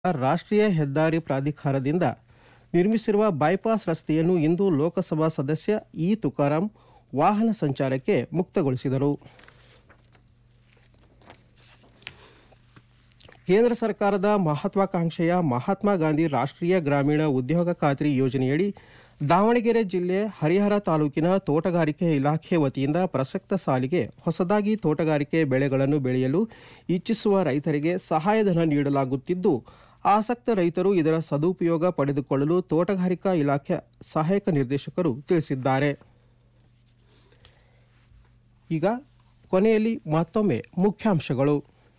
ರಾಷ್ಟ್ರೀಯ ಹೆದ್ದಾರಿ ಪ್ರಾಧಿಕಾರದಿಂದ ನಿರ್ಮಿಸಿರುವ ಬೈಪಾಸ್ ರಸ್ತೆಯನ್ನು ಇಂದು ಲೋಕಸಭಾ ಸದಸ್ಯ ಇ ತುಕಾರಾಂ ವಾಹನ ಸಂಚಾರಕ್ಕೆ ಮುಕ್ತಗೊಳಿಸಿದರು ಕೇಂದ್ರ ಸರ್ಕಾರದ ಮಹತ್ವಾಕಾಂಕ್ಷೆಯ ಮಹಾತ್ಮ ಗಾಂಧಿ ರಾಷ್ಟ್ರೀಯ ಗ್ರಾಮೀಣ ಉದ್ಯೋಗ ಖಾತ್ರಿ ಯೋಜನೆಯಡಿ ದಾವಣಗೆರೆ ಜಿಲ್ಲೆ ಹರಿಹರ ತಾಲೂಕಿನ ತೋಟಗಾರಿಕೆ ಇಲಾಖೆ ವತಿಯಿಂದ ಪ್ರಸಕ್ತ ಸಾಲಿಗೆ ಹೊಸದಾಗಿ ತೋಟಗಾರಿಕೆ ಬೆಳೆಗಳನ್ನು ಬೆಳೆಯಲು ಇಚ್ಛಿಸುವ ರೈತರಿಗೆ ಸಹಾಯಧನ ನೀಡಲಾಗುತ್ತಿದ್ದು ಆಸಕ್ತ ರೈತರು ಇದರ ಸದುಪಯೋಗ ಪಡೆದುಕೊಳ್ಳಲು ತೋಟಗಾರಿಕಾ ಇಲಾಖೆ ಸಹಾಯಕ ನಿರ್ದೇಶಕರು ತಿಳಿಸಿದ್ದಾರೆ ಈಗ ಕೊನೆಯಲ್ಲಿ ಮತ್ತೊಮ್ಮೆ ಮುಖ್ಯಾಂಶಗಳು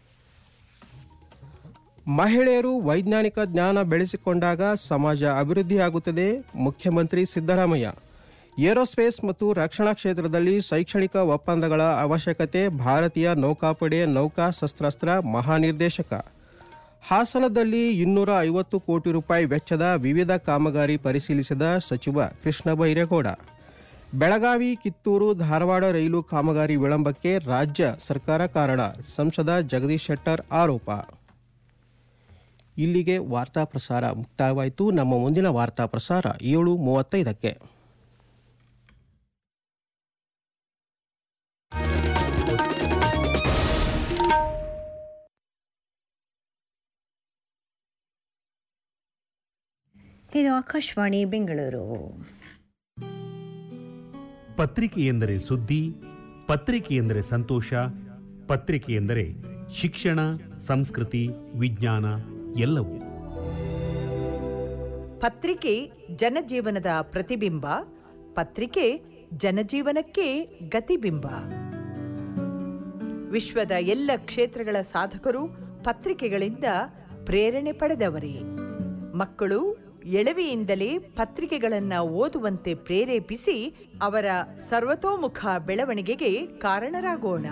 ಮಹಿಳೆಯರು ವೈಜ್ಞಾನಿಕ ಜ್ಞಾನ ಬೆಳೆಸಿಕೊಂಡಾಗ ಸಮಾಜ ಅಭಿವೃದ್ಧಿಯಾಗುತ್ತದೆ ಮುಖ್ಯಮಂತ್ರಿ ಸಿದ್ದರಾಮಯ್ಯ ಏರೋಸ್ಪೇಸ್ ಮತ್ತು ರಕ್ಷಣಾ ಕ್ಷೇತ್ರದಲ್ಲಿ ಶೈಕ್ಷಣಿಕ ಒಪ್ಪಂದಗಳ ಅವಶ್ಯಕತೆ ಭಾರತೀಯ ನೌಕಾಪಡೆ ನೌಕಾ ಶಸ್ತ್ರಾಸ್ತ್ರ ಮಹಾನಿರ್ದೇಶಕ ಹಾಸನದಲ್ಲಿ ಇನ್ನೂರ ಐವತ್ತು ಕೋಟಿ ರೂಪಾಯಿ ವೆಚ್ಚದ ವಿವಿಧ ಕಾಮಗಾರಿ ಪರಿಶೀಲಿಸಿದ ಸಚಿವ ಕೃಷ್ಣ ಬೈರೇಗೌಡ ಬೆಳಗಾವಿ ಕಿತ್ತೂರು ಧಾರವಾಡ ರೈಲು ಕಾಮಗಾರಿ ವಿಳಂಬಕ್ಕೆ ರಾಜ್ಯ ಸರ್ಕಾರ ಕಾರಣ ಸಂಸದ ಜಗದೀಶ್ ಶೆಟ್ಟರ್ ಆರೋಪ ಇಲ್ಲಿಗೆ ವಾರ್ತಾ ಪ್ರಸಾರ ಮುಕ್ತಾಯವಾಯಿತು ನಮ್ಮ ಮುಂದಿನ ವಾರ್ತಾ ಪ್ರಸಾರ ಏಳು ಮೂವತ್ತೈದಕ್ಕೆ ಇದು ಆಕಾಶವಾಣಿ ಬೆಂಗಳೂರು ಪತ್ರಿಕೆ ಎಂದರೆ ಸುದ್ದಿ ಪತ್ರಿಕೆ ಎಂದರೆ ಸಂತೋಷ ಪತ್ರಿಕೆ ಎಂದರೆ ಶಿಕ್ಷಣ ಸಂಸ್ಕೃತಿ ವಿಜ್ಞಾನ ಎಲ್ಲವೂ ಪತ್ರಿಕೆ ಜನಜೀವನದ ಪ್ರತಿಬಿಂಬ ಪತ್ರಿಕೆ ಜನಜೀವನಕ್ಕೆ ಗತಿಬಿಂಬ ವಿಶ್ವದ ಎಲ್ಲ ಕ್ಷೇತ್ರಗಳ ಸಾಧಕರು ಪತ್ರಿಕೆಗಳಿಂದ ಪ್ರೇರಣೆ ಪಡೆದವರೇ ಮಕ್ಕಳು ಎಳವೆಯಿಂದಲೇ ಪತ್ರಿಕೆಗಳನ್ನು ಓದುವಂತೆ ಪ್ರೇರೇಪಿಸಿ ಅವರ ಸರ್ವತೋಮುಖ ಬೆಳವಣಿಗೆಗೆ ಕಾರಣರಾಗೋಣ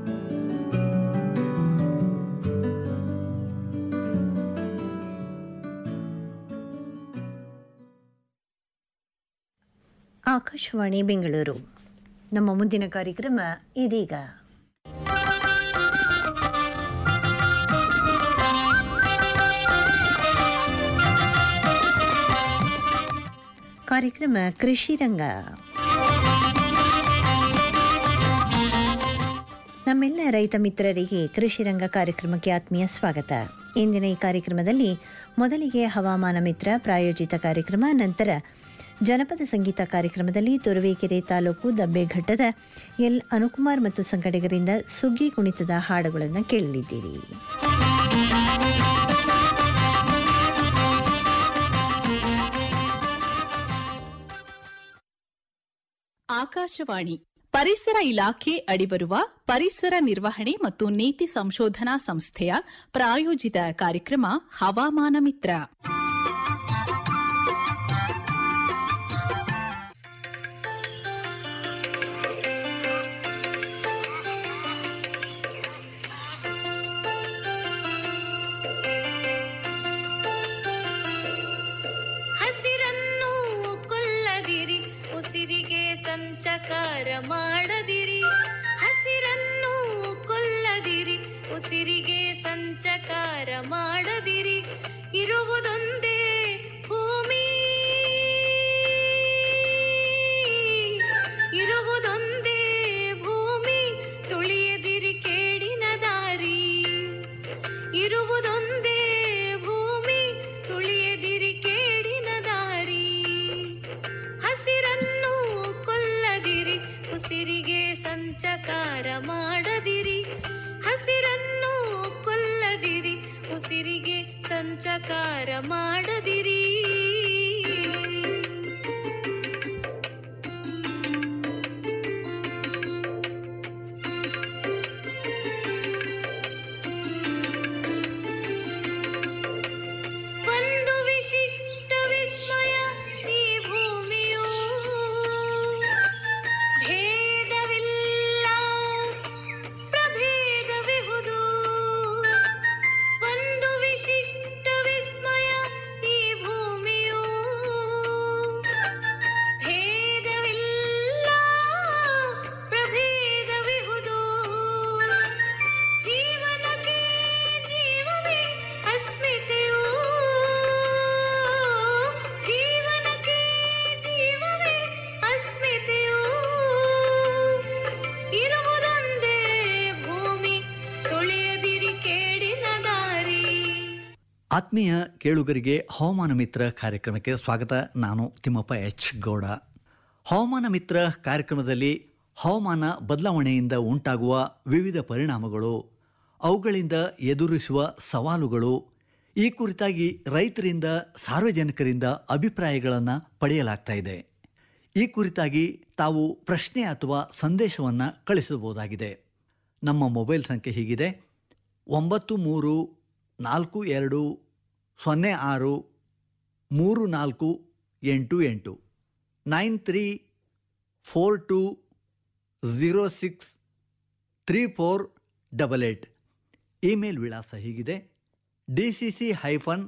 ಆಕಾಶವಾಣಿ ಬೆಂಗಳೂರು ನಮ್ಮ ಮುಂದಿನ ಕಾರ್ಯಕ್ರಮ ಇದೀಗ ಕಾರ್ಯಕ್ರಮ ಕೃಷಿ ರಂಗ ನಮ್ಮೆಲ್ಲ ರೈತ ಮಿತ್ರರಿಗೆ ಕೃಷಿ ರಂಗ ಕಾರ್ಯಕ್ರಮಕ್ಕೆ ಆತ್ಮೀಯ ಸ್ವಾಗತ ಇಂದಿನ ಈ ಕಾರ್ಯಕ್ರಮದಲ್ಲಿ ಮೊದಲಿಗೆ ಹವಾಮಾನ ಮಿತ್ರ ಪ್ರಾಯೋಜಿತ ಕಾರ್ಯಕ್ರಮ ನಂತರ ಜನಪದ ಸಂಗೀತ ಕಾರ್ಯಕ್ರಮದಲ್ಲಿ ತುರುವೇಕೆರೆ ತಾಲೂಕು ದಬ್ಬೆಘಟ್ಟದ ಎಲ್ ಅನುಕುಮಾರ್ ಮತ್ತು ಸಂಘಟಕರಿಂದ ಸುಗ್ಗಿ ಕುಣಿತದ ಹಾಡುಗಳನ್ನು ಕೇಳಲಿದ್ದೀರಿ ಆಕಾಶವಾಣಿ ಪರಿಸರ ಇಲಾಖೆ ಅಡಿಬರುವ ಪರಿಸರ ನಿರ್ವಹಣೆ ಮತ್ತು ನೀತಿ ಸಂಶೋಧನಾ ಸಂಸ್ಥೆಯ ಪ್ರಾಯೋಜಿತ ಕಾರ್ಯಕ್ರಮ ಹವಾಮಾನ ಮಿತ್ರ ಹಸಿರನ್ನು ಕೊಲ್ಲದಿರಿ ಉಸಿರಿಗೆ ಸಂಚಕಾರ ಮಾಡದಿರಿ ಹಸಿರನ್ನು ಕೊಲ್ಲದಿರಿ ಉಸಿರಿಗೆ ಸಂಚಕಾರ ಮಾಡದಿರಿ ಇರುವುದೊಂದೇ ಭೂಮಿ ಇರುವುದೊಂದೇ ಭೂಮಿ ತುಳಿಯದಿರಿ ಕೇಡಿನ ದಾರಿ ಇರುವುದೊಂದೇ ಭೂಮಿ ತುಳಿಯದಿರಿ ಕೇಡಿನ ದಾರಿ ಹಸಿರನ್ನು ಕೊಲ್ಲದಿರಿ ಉಸಿರಿಗೆ ಸಂಚಕಾರ ಮಾಡದಿರಿ ಹಸಿರನ್ನು ಕೊಲ್ಲದಿರಿ ಉಸಿರಿಗೆ ಸಂಚಕಾರ ಮಾಡದಿರಿ ಒಂದು ವಿಶಿಷ್ಟ ವಿಸ್ಮಯ ಈ ಭೂಮಿಯು ಭೇದವಿಲ್ಲ ಪ್ರಭೇದವಿಹುದು ಒಂದು ವಿಶಿಷ್ಟ ವಿಸ್ಮಯ ಈ ಭೂಮಿಯು ಆತ್ಮೀಯ ಕೇಳುಗರಿಗೆ ಹವಾಮಾನ ಮಿತ್ರ ಕಾರ್ಯಕ್ರಮಕ್ಕೆ ಸ್ವಾಗತ ನಾನು ತಿಮ್ಮಪ್ಪ ಎಚ್ ಗೌಡ ಹವಾಮಾನ ಮಿತ್ರ ಕಾರ್ಯಕ್ರಮದಲ್ಲಿ ಹವಾಮಾನ ಬದಲಾವಣೆಯಿಂದ ಉಂಟಾಗುವ ವಿವಿಧ ಪರಿಣಾಮಗಳು ಅವುಗಳಿಂದ ಎದುರಿಸುವ ಸವಾಲುಗಳು ಈ ಕುರಿತಾಗಿ ರೈತರಿಂದ ಸಾರ್ವಜನಿಕರಿಂದ ಅಭಿಪ್ರಾಯಗಳನ್ನು ಪಡೆಯಲಾಗ್ತಾ ಇದೆ ಈ ಕುರಿತಾಗಿ ತಾವು ಪ್ರಶ್ನೆ ಅಥವಾ ಸಂದೇಶವನ್ನು ಕಳಿಸಬಹುದಾಗಿದೆ ನಮ್ಮ ಮೊಬೈಲ್ ಸಂಖ್ಯೆ ಹೀಗಿದೆ ಒಂಬತ್ತು ಮೂರು ನಾಲ್ಕು ಎರಡು ಸೊನ್ನೆ ಆರು ಮೂರು ನಾಲ್ಕು ಎಂಟು ಎಂಟು nine three four two zero six three four double eight email ವಿಳಾಸ ಹೀಗಿದೆ D C C hyphen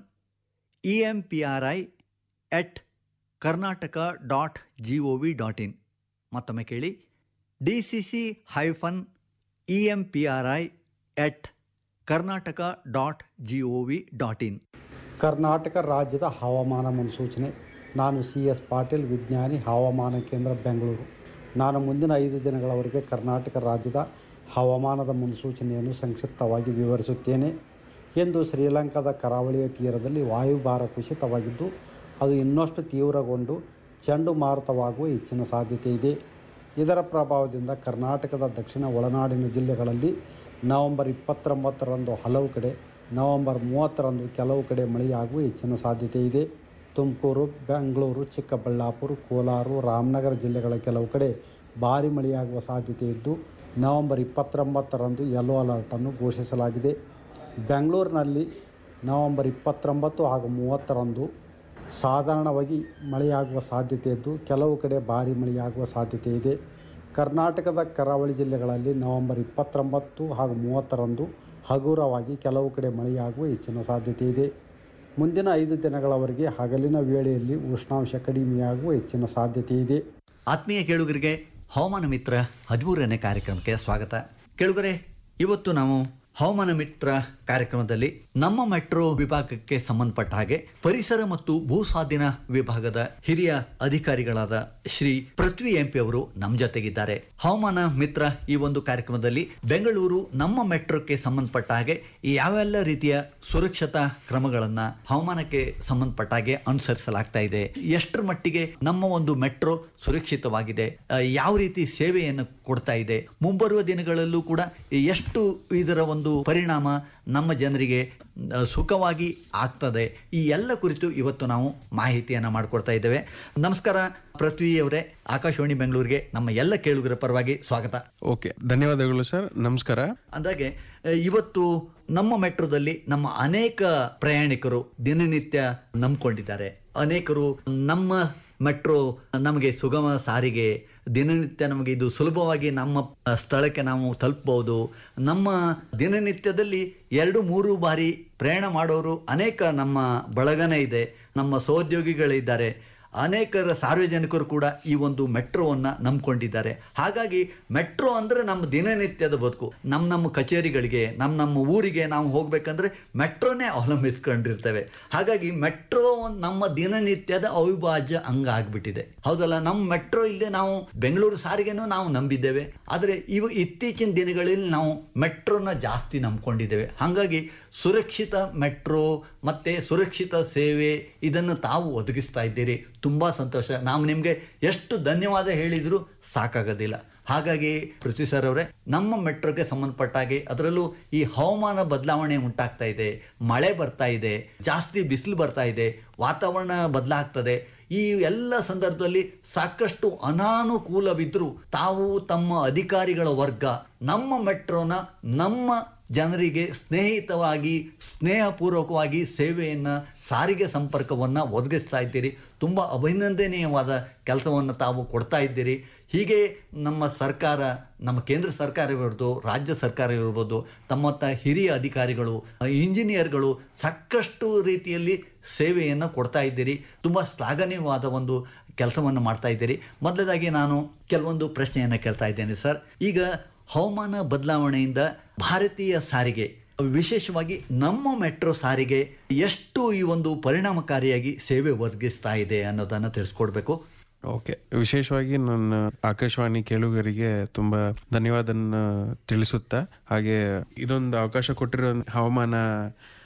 E M P R I at Karnataka dot G O V dot in ಮತ್ತೊಮ್ಮೆ ಕೇಳಿ D C C hyphen E M P R I at Karnataka dot G O V dot in Karnataka ರಾಜ್ಯದ ಹವಾಮಾನ ಮುನ್ಸೂಚನೆ ನಾನು C S Patil ವಿಜ್ಞಾನಿ ಹವಾಮಾನ ಕೇಂದ್ರ ಬೆಂಗಳೂರು ನಾನು ಮುಂದಿನ ಐದು ದಿನಗಳವರೆಗೆ ಕರ್ನಾಟಕ ರಾಜ್ಯದ ಹವಾಮಾನದ ಮುನ್ಸೂಚನೆಯನ್ನು ಸಂಕ್ಷಿಪ್ತವಾಗಿ ವಿವರಿಸುತ್ತೇನೆ ಎಂದು ಶ್ರೀಲಂಕಾದ ಕರಾವಳಿಯ ತೀರದಲ್ಲಿ ವಾಯುಭಾರ ಕುಸಿತವಾಗಿದ್ದು ಅದು ಇನ್ನಷ್ಟು ತೀವ್ರಗೊಂಡು ಚಂಡುಮಾರುತವಾಗುವ ಹೆಚ್ಚಿನ ಸಾಧ್ಯತೆ ಇದೆ ಇದರ ಪ್ರಭಾವದಿಂದ ಕರ್ನಾಟಕದ ದಕ್ಷಿಣ ಒಳನಾಡಿನ ಜಿಲ್ಲೆಗಳಲ್ಲಿ ನವೆಂಬರ್ ಇಪ್ಪತ್ತೊಂಬತ್ತರಂದು ಹಲವು ಕಡೆ ನವೆಂಬರ್ ಮೂವತ್ತರಂದು ಕೆಲವು ಕಡೆ ಮಳೆಯಾಗುವ ಹೆಚ್ಚಿನ ಸಾಧ್ಯತೆ ಇದೆ ತುಮಕೂರು ಬೆಂಗಳೂರು ಚಿಕ್ಕಬಳ್ಳಾಪುರ ಕೋಲಾರ ರಾಮನಗರ ಜಿಲ್ಲೆಗಳ ಕೆಲವು ಕಡೆ ಭಾರಿ ಮಳೆಯಾಗುವ ಸಾಧ್ಯತೆ ಇದ್ದು ನವೆಂಬರ್ ಇಪ್ಪತ್ತೊಂಬತ್ತರಂದು ಯೆಲ್ಲೋ ಅಲರ್ಟನ್ನು ಘೋಷಿಸಲಾಗಿದೆ ಬೆಂಗಳೂರಿನಲ್ಲಿ ನವೆಂಬರ್ ಇಪ್ಪತ್ತೊಂಬತ್ತು ಹಾಗೂ ಮೂವತ್ತರಂದು ಸಾಧಾರಣವಾಗಿ ಮಳೆಯಾಗುವ ಸಾಧ್ಯತೆ ಇದ್ದು ಕೆಲವು ಕಡೆ ಭಾರಿ ಮಳೆಯಾಗುವ ಸಾಧ್ಯತೆ ಇದೆ ಕರ್ನಾಟಕದ ಕರಾವಳಿ ಜಿಲ್ಲೆಗಳಲ್ಲಿ ನವೆಂಬರ್ ಇಪ್ಪತ್ತೊಂಬತ್ತು ಹಾಗೂ ಮೂವತ್ತರಂದು ಹಗುರವಾಗಿ ಕೆಲವು ಕಡೆ ಮಳೆಯಾಗುವ ಹೆಚ್ಚಿನ ಸಾಧ್ಯತೆ ಇದೆ ಮುಂದಿನ ಐದು ದಿನಗಳವರೆಗೆ ಹಗಲಿನ ವೇಳೆಯಲ್ಲಿ ಉಷ್ಣಾಂಶ ಕಡಿಮೆಯಾಗುವ ಹೆಚ್ಚಿನ ಸಾಧ್ಯತೆ ಇದೆ ಆತ್ಮೀಯ ಕೇಳುಗರಿಗೆ ಹವಾಮಾನ ಮಿತ್ರ ಹದಿಮೂರನೇ ಕಾರ್ಯಕ್ರಮಕ್ಕೆ ಸ್ವಾಗತ ಕೇಳುಗರೆ ಇವತ್ತು ನಾವು ಹವಾಮಾನ ಮಿತ್ರ ಕಾರ್ಯಕ್ರಮದಲ್ಲಿ ನಮ್ಮ ಮೆಟ್ರೋ ವಿಭಾಗಕ್ಕೆ ಸಂಬಂಧಪಟ್ಟ ಹಾಗೆ ಪರಿಸರ ಮತ್ತು ಭೂಸ್ವಾಧೀನ ವಿಭಾಗದ ಹಿರಿಯ ಅಧಿಕಾರಿಗಳಾದ ಶ್ರೀ ಪೃಥ್ವಿ ಎಂಪಿ ಅವರು ನಮ್ಮ ಜೊತೆಗಿದ್ದಾರೆ ಹವಾಮಾನ ಮಿತ್ರ ಈ ಒಂದು ಕಾರ್ಯಕ್ರಮದಲ್ಲಿ ಬೆಂಗಳೂರು ನಮ್ಮ ಮೆಟ್ರೋಕ್ಕೆ ಸಂಬಂಧಪಟ್ಟ ಹಾಗೆ ಯಾವೆಲ್ಲ ರೀತಿಯ ಸುರಕ್ಷತಾ ಕ್ರಮಗಳನ್ನ ಹವಾಮಾನಕ್ಕೆ ಸಂಬಂಧಪಟ್ಟ ಹಾಗೆ ಅನುಸರಿಸಲಾಗ್ತಾ ಇದೆ ಎಷ್ಟರ ಮಟ್ಟಿಗೆ ನಮ್ಮ ಒಂದು ಮೆಟ್ರೋ ಸುರಕ್ಷಿತವಾಗಿದೆ ಆ, ಯಾವ ರೀತಿ ಸೇವೆಯನ್ನು ಕೊಡ್ತಾ ಇದೆ ಮುಂಬರುವ ದಿನಗಳಲ್ಲೂ ಕೂಡ ಎಷ್ಟು ಇದರ ಒಂದು ಪರಿಣಾಮ ನಮ್ಮ ಜನರಿಗೆ ಆ, ಸುಖವಾಗಿ ಆಗ್ತದೆ ಈ ಎಲ್ಲ ಕುರಿತು ಇವತ್ತು ನಾವು ಮಾಹಿತಿಯನ್ನು ಮಾಡಿಕೊಡ್ತಾ ಇದ್ದೇವೆ ನಮಸ್ಕಾರ ಪೃಥ್ವಿ ಅವರೇ ಆಕಾಶವಾಣಿ ಬೆಂಗಳೂರಿಗೆ ನಮ್ಮ ಎಲ್ಲ ಕೇಳುಗರ ಪರವಾಗಿ ಸ್ವಾಗತ ಓಕೆ ಧನ್ಯವಾದಗಳು ಸರ್ ನಮಸ್ಕಾರ ಅಂದಾಗೆ ಆ, ಇವತ್ತು ನಮ್ಮ ಮೆಟ್ರೋದಲ್ಲಿ ನಮ್ಮ ಅನೇಕ ಪ್ರಯಾಣಿಕರು ದಿನನಿತ್ಯ ನಂಬ್ಕೊಂಡಿದ್ದಾರೆ ಅನೇಕರು ನಮ್ಮ ಮೆಟ್ರೋ ನಮಗೆ ಸುಗಮ ಸಾರಿಗೆ ದಿನನಿತ್ಯ ನಮಗೆ ಇದು ಸುಲಭವಾಗಿ ನಮ್ಮ ಆ, ಸ್ಥಳಕ್ಕೆ ನಾವು ತಲುಪಬಹುದು ನಮ್ಮ ದಿನನಿತ್ಯದಲ್ಲಿ ಎರಡು ಮೂರು ಬಾರಿ ಪ್ರಯಾಣ ಮಾಡೋರು ಅನೇಕ ನಮ್ಮ ಬಳಗನೇ ಇದೆ ನಮ್ಮ ಸಹೋದ್ಯೋಗಿಗಳಿದ್ದಾರೆ ಅನೇಕರ ಸಾರ್ವಜನಿಕರು ಕೂಡ ಈ ಒಂದು ಮೆಟ್ರೋವನ್ನು ನಂಬ್ಕೊಂಡಿದ್ದಾರೆ ಹಾಗಾಗಿ ಮೆಟ್ರೋ ಅಂದರೆ ನಮ್ಮ ದಿನನಿತ್ಯದ ಬದುಕು ನಮ್ಮ ನಮ್ಮ ಕಚೇರಿಗಳಿಗೆ ನಮ್ಮ ನಮ್ಮ ಊರಿಗೆ ನಾವು ಹೋಗ್ಬೇಕಂದ್ರೆ ಮೆಟ್ರೋನೇ ಅವಲಂಬಿಸ್ಕೊಂಡಿರ್ತೇವೆ ಹಾಗಾಗಿ ಮೆಟ್ರೋ ನಮ್ಮ ದಿನನಿತ್ಯದ ಅವಿಭಾಜ್ಯ ಅಂಗ ಆಗ್ಬಿಟ್ಟಿದೆ ಹೌದಲ್ಲ ನಮ್ಮ ಮೆಟ್ರೋ ಇಲ್ಲದೆ ನಾವು ಬೆಂಗಳೂರು ಸಾರಿಗೆನೂ ನಾವು ನಂಬಿದ್ದೇವೆ ಆದರೆ ಇವು ಇತ್ತೀಚಿನ ದಿನಗಳಲ್ಲಿ ನಾವು ಮೆಟ್ರೋನ ಜಾಸ್ತಿ ನಂಬ್ಕೊಂಡಿದ್ದೇವೆ ಹಾಗಾಗಿ ಸುರಕ್ಷಿತ ಮೆಟ್ರೋ ಮತ್ತೆ ಸುರಕ್ಷಿತ ಸೇವೆ ಇದನ್ನು ತಾವು ಒದಗಿಸ್ತಾ ಇದ್ದೀರಿ ತುಂಬ ಸಂತೋಷ ನಾವು ನಿಮಗೆ ಎಷ್ಟು ಧನ್ಯವಾದ ಹೇಳಿದರೂ ಸಾಕಾಗೋದಿಲ್ಲ ಹಾಗಾಗಿ ಪೃಥ್ವಿ ಸರ್ ಅವರೇ ನಮ್ಮ ಮೆಟ್ರೋಗೆ ಸಂಬಂಧಪಟ್ಟ ಹಾಗೆ ಅದರಲ್ಲೂ ಈ ಹವಾಮಾನ ಬದಲಾವಣೆ ಉಂಟಾಗ್ತಾ ಇದೆ ಮಳೆ ಬರ್ತಾ ಇದೆ ಜಾಸ್ತಿ ಬಿಸಿಲು ಬರ್ತಾ ಇದೆ ವಾತಾವರಣ ಬದಲಾಗ್ತದೆ ಈ ಎಲ್ಲ ಸಂದರ್ಭದಲ್ಲಿ ಸಾಕಷ್ಟು ಅನಾನುಕೂಲವಿದ್ದರೂ ತಾವು ತಮ್ಮ ಅಧಿಕಾರಿಗಳ ವರ್ಗ ನಮ್ಮ ಮೆಟ್ರೋನ ನಮ್ಮ ಜನರಿಗೆ ಸ್ನೇಹಿತವಾಗಿ ಸ್ನೇಹಪೂರ್ವಕವಾಗಿ ಸೇವೆಯನ್ನು ಸಾರಿಗೆ ಸಂಪರ್ಕವನ್ನು ಒದಗಿಸ್ತಾ ಇದ್ದೀರಿ ತುಂಬ ಅಭಿನಂದನೀಯವಾದ ಕೆಲಸವನ್ನು ತಾವು ಕೊಡ್ತಾ ಇದ್ದೀರಿ ಹೀಗೆ ನಮ್ಮ ಸರ್ಕಾರ ನಮ್ಮ ಕೇಂದ್ರ ಸರ್ಕಾರ ಇರ್ಬೋದು ರಾಜ್ಯ ಸರ್ಕಾರ ಇರ್ಬೋದು ತಮ್ಮತ್ತ ಹಿರಿಯ ಅಧಿಕಾರಿಗಳು ಇಂಜಿನಿಯರ್ಗಳು ಸಾಕಷ್ಟು ರೀತಿಯಲ್ಲಿ ಸೇವೆಯನ್ನು ಕೊಡ್ತಾ ಇದ್ದೀರಿ ತುಂಬ ಶ್ಲಾಘನೀಯವಾದ ಒಂದು ಕೆಲಸವನ್ನು ಮಾಡ್ತಾ ಇದ್ದೀರಿ ಮೊದಲದಾಗಿ ನಾನು ಕೆಲವೊಂದು ಪ್ರಶ್ನೆಯನ್ನು ಕೇಳ್ತಾ ಇದ್ದೇನೆ ಸರ್ ಈಗ ಹವಾಮಾನ ಬದಲಾವಣೆಯಿಂದ ಭಾರತೀಯ ಸಾರಿಗೆ ವಿಶೇಷವಾಗಿ ನಮ್ಮ ಮೆಟ್ರೋ ಸಾರಿಗೆ ಎಷ್ಟು ಈ ಒಂದು ಪರಿಣಾಮಕಾರಿಯಾಗಿ ಸೇವೆ ಒದಗಿಸ್ತಾ ಇದೆ ಅನ್ನೋದನ್ನು ತಿಳಿಸ್ಕೊಡ್ಬೇಕು ಓಕೆ ವಿಶೇಷವಾಗಿ ನನ್ನ ಆಕಾಶವಾಣಿ ಕೇಳುಗರಿಗೆ ತುಂಬಾ ಧನ್ಯವಾದನ ತಿಳಿಸುತ್ತಾ ಹಾಗೆ ಇದೊಂದು ಅವಕಾಶ ಕೊಟ್ಟಿರೋ ಹವಾಮಾನ